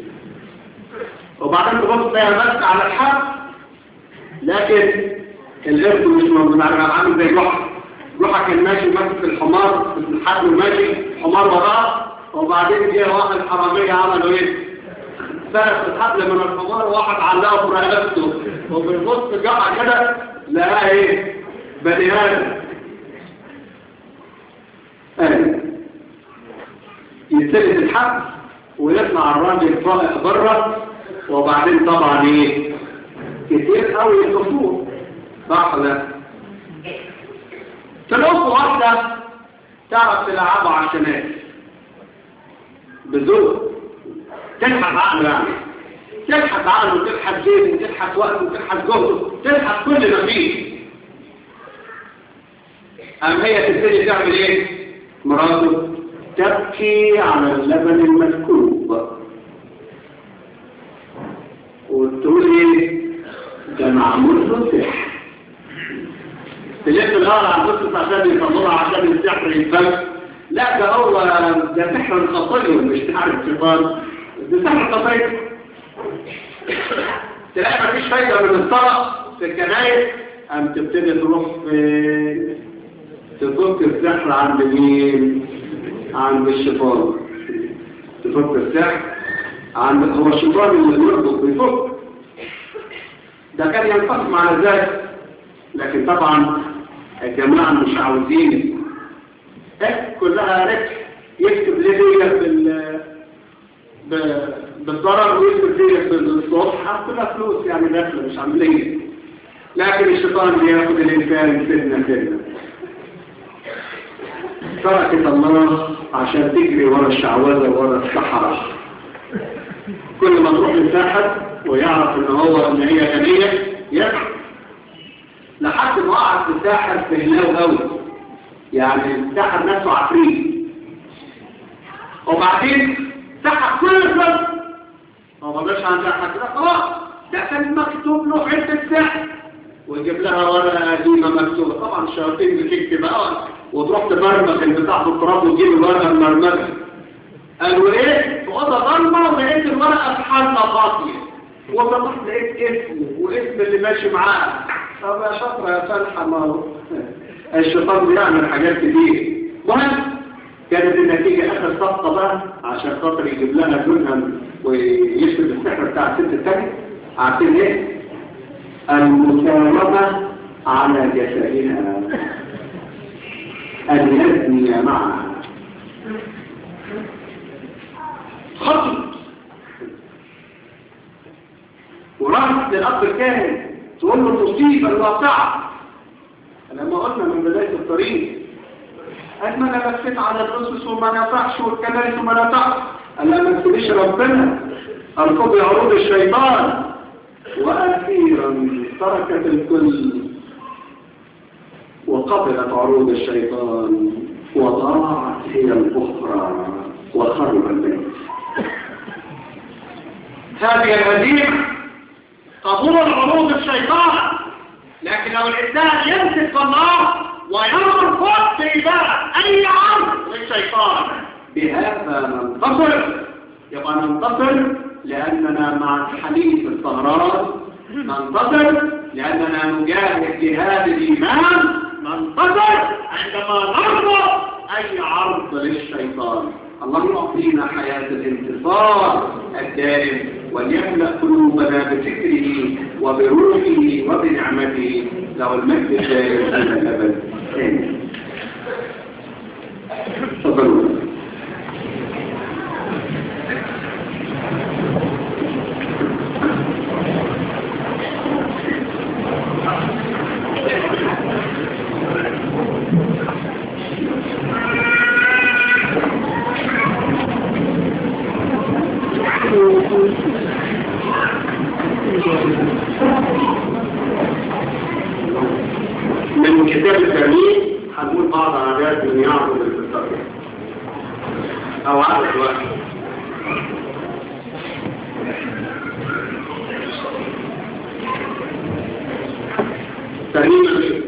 وبعدين تبص تلاقيها ماسكة على الحبل لكن القرد مش موجود عامل زي جحر جحر كان ماشي ماسك الحمار الحبل ماشي حمار وراه وبعدين جه واحد حرامية عملوا ايه سرق الحبل من الحمار وواحد علقه في رقبته وبيبص جحر كده لقاه ايه بني ادم ايه يتلت الحبل ويطلع الراجل طالع بره وبعدين طبعا ايه كتير قوي الخصوص صح لا تلقوا واحدة تعرف تلعبها على الشمال بذوق تلحق عقله يعني تلحق عقله وتلحق جيبه وتلحق وقته وتلحق جهده تلحق كل ما فيه أم هي تبتدي تعمل ايه مراته تبكي على اللبن المسكوب وتقول ايه ده معمول له سحر تلف الغار على القصص عشان يطلعها عشان السحر يتفك لا ده هو ده سحر خطير مش سحر الشيطان ده سحر خطير تلاقي مفيش فايدة من الصلاة في الكنايس أم تبتدي تروح في تفك السحر عند مين عند الشيطان تفك السحر عند هو الشيطان اللي بيربط بيفك ده كان ينقسم على ذلك لكن طبعا الجماعة مش عاوزين كلها ربح يكتب ليه بال بالضرر ويكتب ليه بالصفحة كلها فلوس يعني داخله مش عاملين لكن الشيطان بياخد الإنسان فتنة فتنة تركت الله عشان تجري ورا الشعوذة ورا الصحراء كل ما تروح للساحر ويعرف ان هو ان هي غنية يدعو لحد ما وقعت في الساحر في هناو قوي يعني الساحر نفسه عفريت وبعدين سحر كل الفرق هو ما بقاش عن ساحر كده خلاص ده كان مكتوب له حته سحر ويجيب لها ورقه قديمه مكتوبه طبعا الشياطين بتكتب بقى وتروح تبرمج البتاع في التراب وتجيب الورقه المرمجه قالوا ايه في اوضه ضلمه ولقيت الورقه في حله فاضيه وطبعا لقيت اسمه واسم اللي ماشي معاه طب يا شاطره يا فالحه ما هو الشيطان بيعمل حاجات كتير مهم كانت النتيجة آخر صفقة بقى عشان خاطر يجيب لنا درهم ويشرب السحر بتاع الست التانية عارفين ايه؟ المساومة على جسدها أن يزني معها خطي وراحت للأب الكاهن تقول له المصيبة الواقعة لما قلنا من بداية الطريق قال ما انا لفيت على الرسس وما نفعش والكنائس وما نفعش قال لا ما تسيبش ربنا اركض عروض الشيطان واخيرا تركت الكل وقبلت عروض الشيطان وضاعت هي الاخرى وخرب البيت هذه الهزيمه قبول عروض الشيطان لكن لو الانسان يمسك الله ويرفض في باب اي عرض للشيطان بهذا ننتصر يبقى ننتصر لاننا مع الحديث السهران ننتصر لاننا نجاهد جهاد الايمان ننتصر عندما نرفض اي عرض للشيطان الله يعطينا حياة الانتصار الدائم وليملأ قلوبنا بفكره وبروحه وبنعمته له المجد الدائم إلى الأبد آمين تفضلوا من كتاب الترميم هنقول بعض عادات من يعرض الفطر او عدد واحد ترميم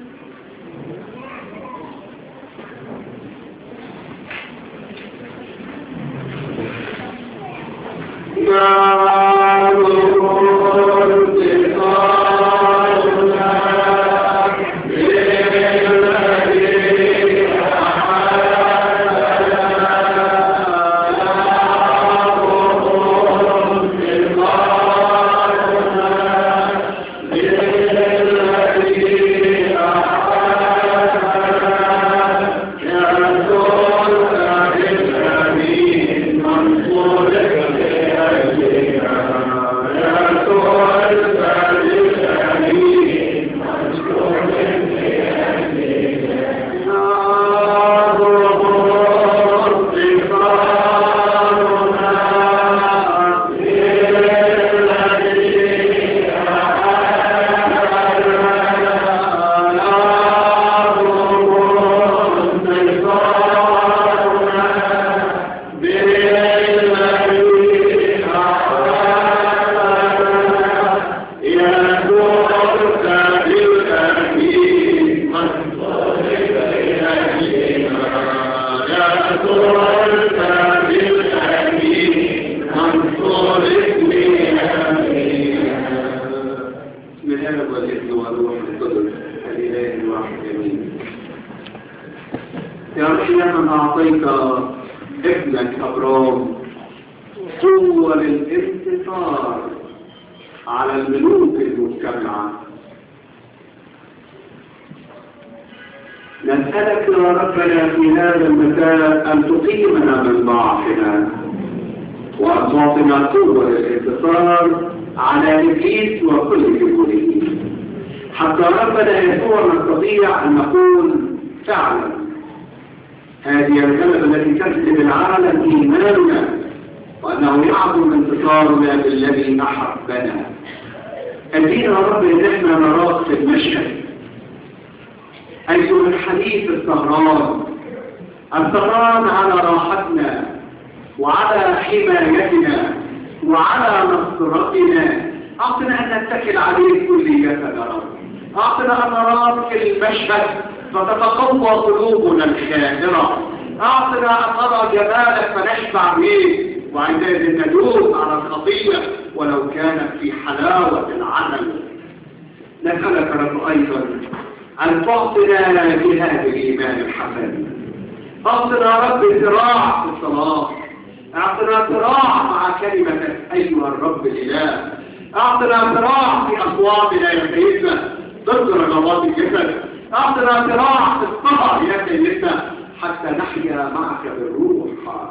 يا رب أعطيك ابنك أبرام قوة للانتصار على الملوك المجتمعة نسألك يا ربنا في هذا المساء أن تقيمنا من ضعفنا وأن تعطينا قوة للانتصار على إبليس وكل جبله حتى ربنا يسوع نستطيع أن نقول فعلا هذه الكلمة التي تسلم العالم إيماننا وأنه يعظم انتصارنا بالذي أحبنا أدينا يا رب إن احنا نراك في المشهد حيث الحديث السهران السهران على راحتنا وعلى حمايتنا وعلى نصرتنا أعطنا أن نتكل عليك كلية يا رب أعطنا أن نراك المشهد فتتقوى قلوبنا الخادرة أعطنا أن نرى جمالك فنشبع به وعندئذ ندوب على الخطية ولو كانت في حلاوة العمل نسألك رب أيضا أن تعطنا بهذا الإيمان الحسن أعطنا رب ذراع في الصلاة أعطنا ذراع مع كلمتك أيها الرب الإله أعطنا ذراع في أصواتنا يا سيدنا ضد رغبات الجسد أعطنا ذراع في الصبر يا سيدنا حتى نحيا معك بالروح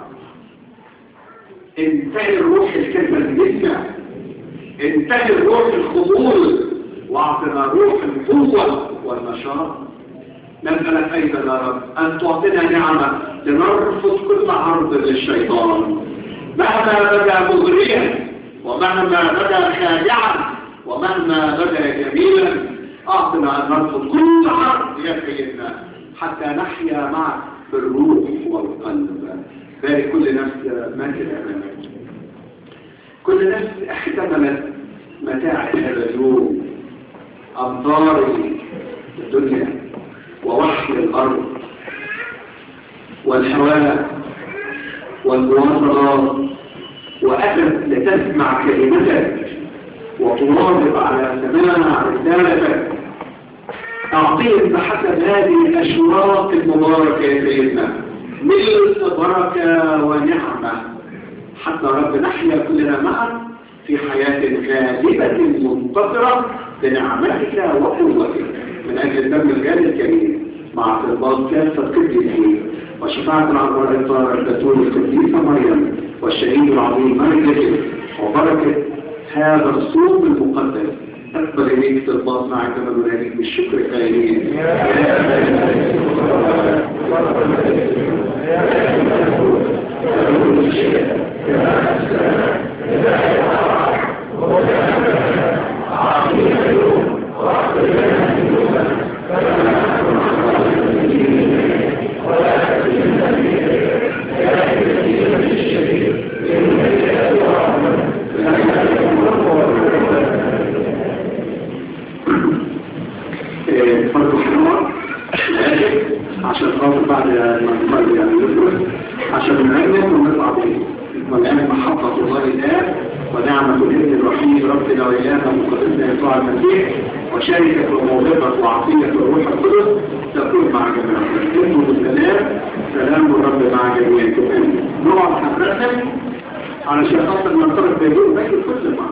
انتهي الروح الكلمة الجسمة انتهي الروح الخمول واعطنا روح القوة والنشاط نسألك أيضا يا رب أن تعطينا نعمة لنرفض كل عرض للشيطان مهما بدا مغريا ومهما بدا خادعا ومهما بدا جميلا أعطنا أن نرفض كل عرض يا سيدنا حتى نحيا معك بالروح والقلب بارك كل نفس ماتت أمامك كل نفس احتملت متاع هذا اليوم أمطار الدنيا ووحي الأرض والهواء والمواصلات وأتت لتسمع كلمتك وتواظب على سماع رسالتك أعطيهم بحسب هذه الأشواق المباركة يا سيدنا ملء بركة ونعمة حتى رب نحيا كلنا معا في حياة غالبة منتصرة بنعمتك وقوتك من أجل الدم الغالي الكريم مع ارتباط كافة قديسين وشفاعة العذراء الطاهرة البتول القديسة مريم والشهيد العظيم مريم وبركة هذا الصوم المقدس أكبر إليك ترباط معك مدنانيك بالشكر الآلين عشان خاطر بعد ما نصلي يعني نخرج عشان نعلم ونطلع بيه والآن محبة الله الآن ونعمة الابن الرحيم ربنا وإيانا مقدسنا يسوع المسيح وشركة وموهبة وعطية الروح القدس تكون مع جميعنا اسمه بالسلام سلام الرب مع جميعكم نقعد حضرتك علشان خاطر ننطلق بيدور باقي كل مع